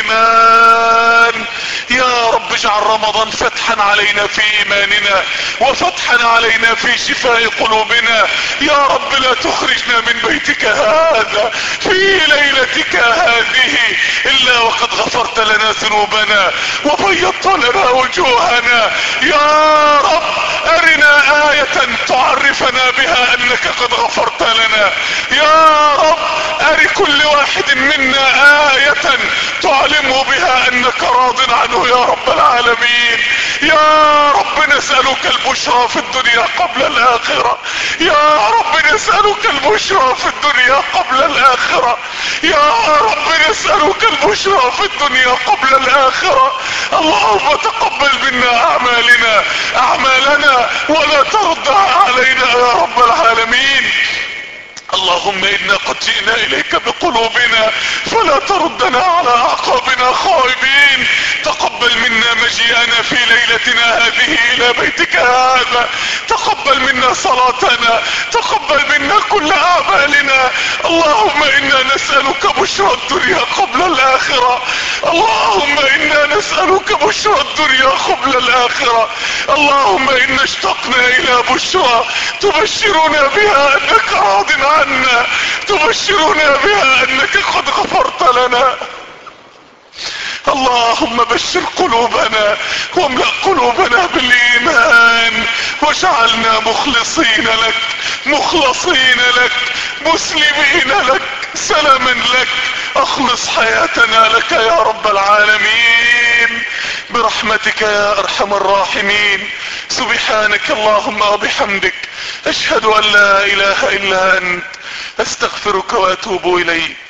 Speaker 1: بالايمان يا رب اجعل رمضان فتحا علينا في ايماننا وفتحا علينا في شفاء قلوبنا يا رب لا تخرجنا من بيتك هذا في ليلتك هذه الا وقد غفرت لنا ذنوبنا وبيضت لنا وجوهنا يا رب ارنا آية تعرفنا بها انك قد غفرت لنا يا رب ار كل واحد منا آية تعلمه بها انك راض عنه يا رب العالمين يا رب نسألك البشرى في الدنيا قبل الاخرة يا رب نسألك البشرى في الدنيا قبل الاخرة يا رب نسألك البشرى في الدنيا قبل الاخرة اللهم تقبل منا اعمالنا اعمالنا ولا تردها علينا يا رب العالمين اللهم انا قد جئنا اليك بقلوبنا فلا تردنا على اعقابنا خائبين تقبل منا مجيئنا في ليلتنا هذه الى بيتك هذا تقبل منا صلاتنا تقبل منا كل اعمالنا اللهم انا نسألك بشرى الدنيا قبل الاخرة اللهم انا نسألك بشرى الدنيا قبل الاخرة اللهم انا اشتقنا الى بشرى تبشرنا بها انك راض عنا تبشرنا بها انك قد غفرت لنا اللهم بشر قلوبنا واملأ قلوبنا بالايمان واجعلنا مخلصين لك مخلصين لك مسلمين لك سلاما لك اخلص حياتنا لك يا رب العالمين برحمتك يا ارحم الراحمين سبحانك اللهم وبحمدك اشهد ان لا اله الا انت استغفرك واتوب اليك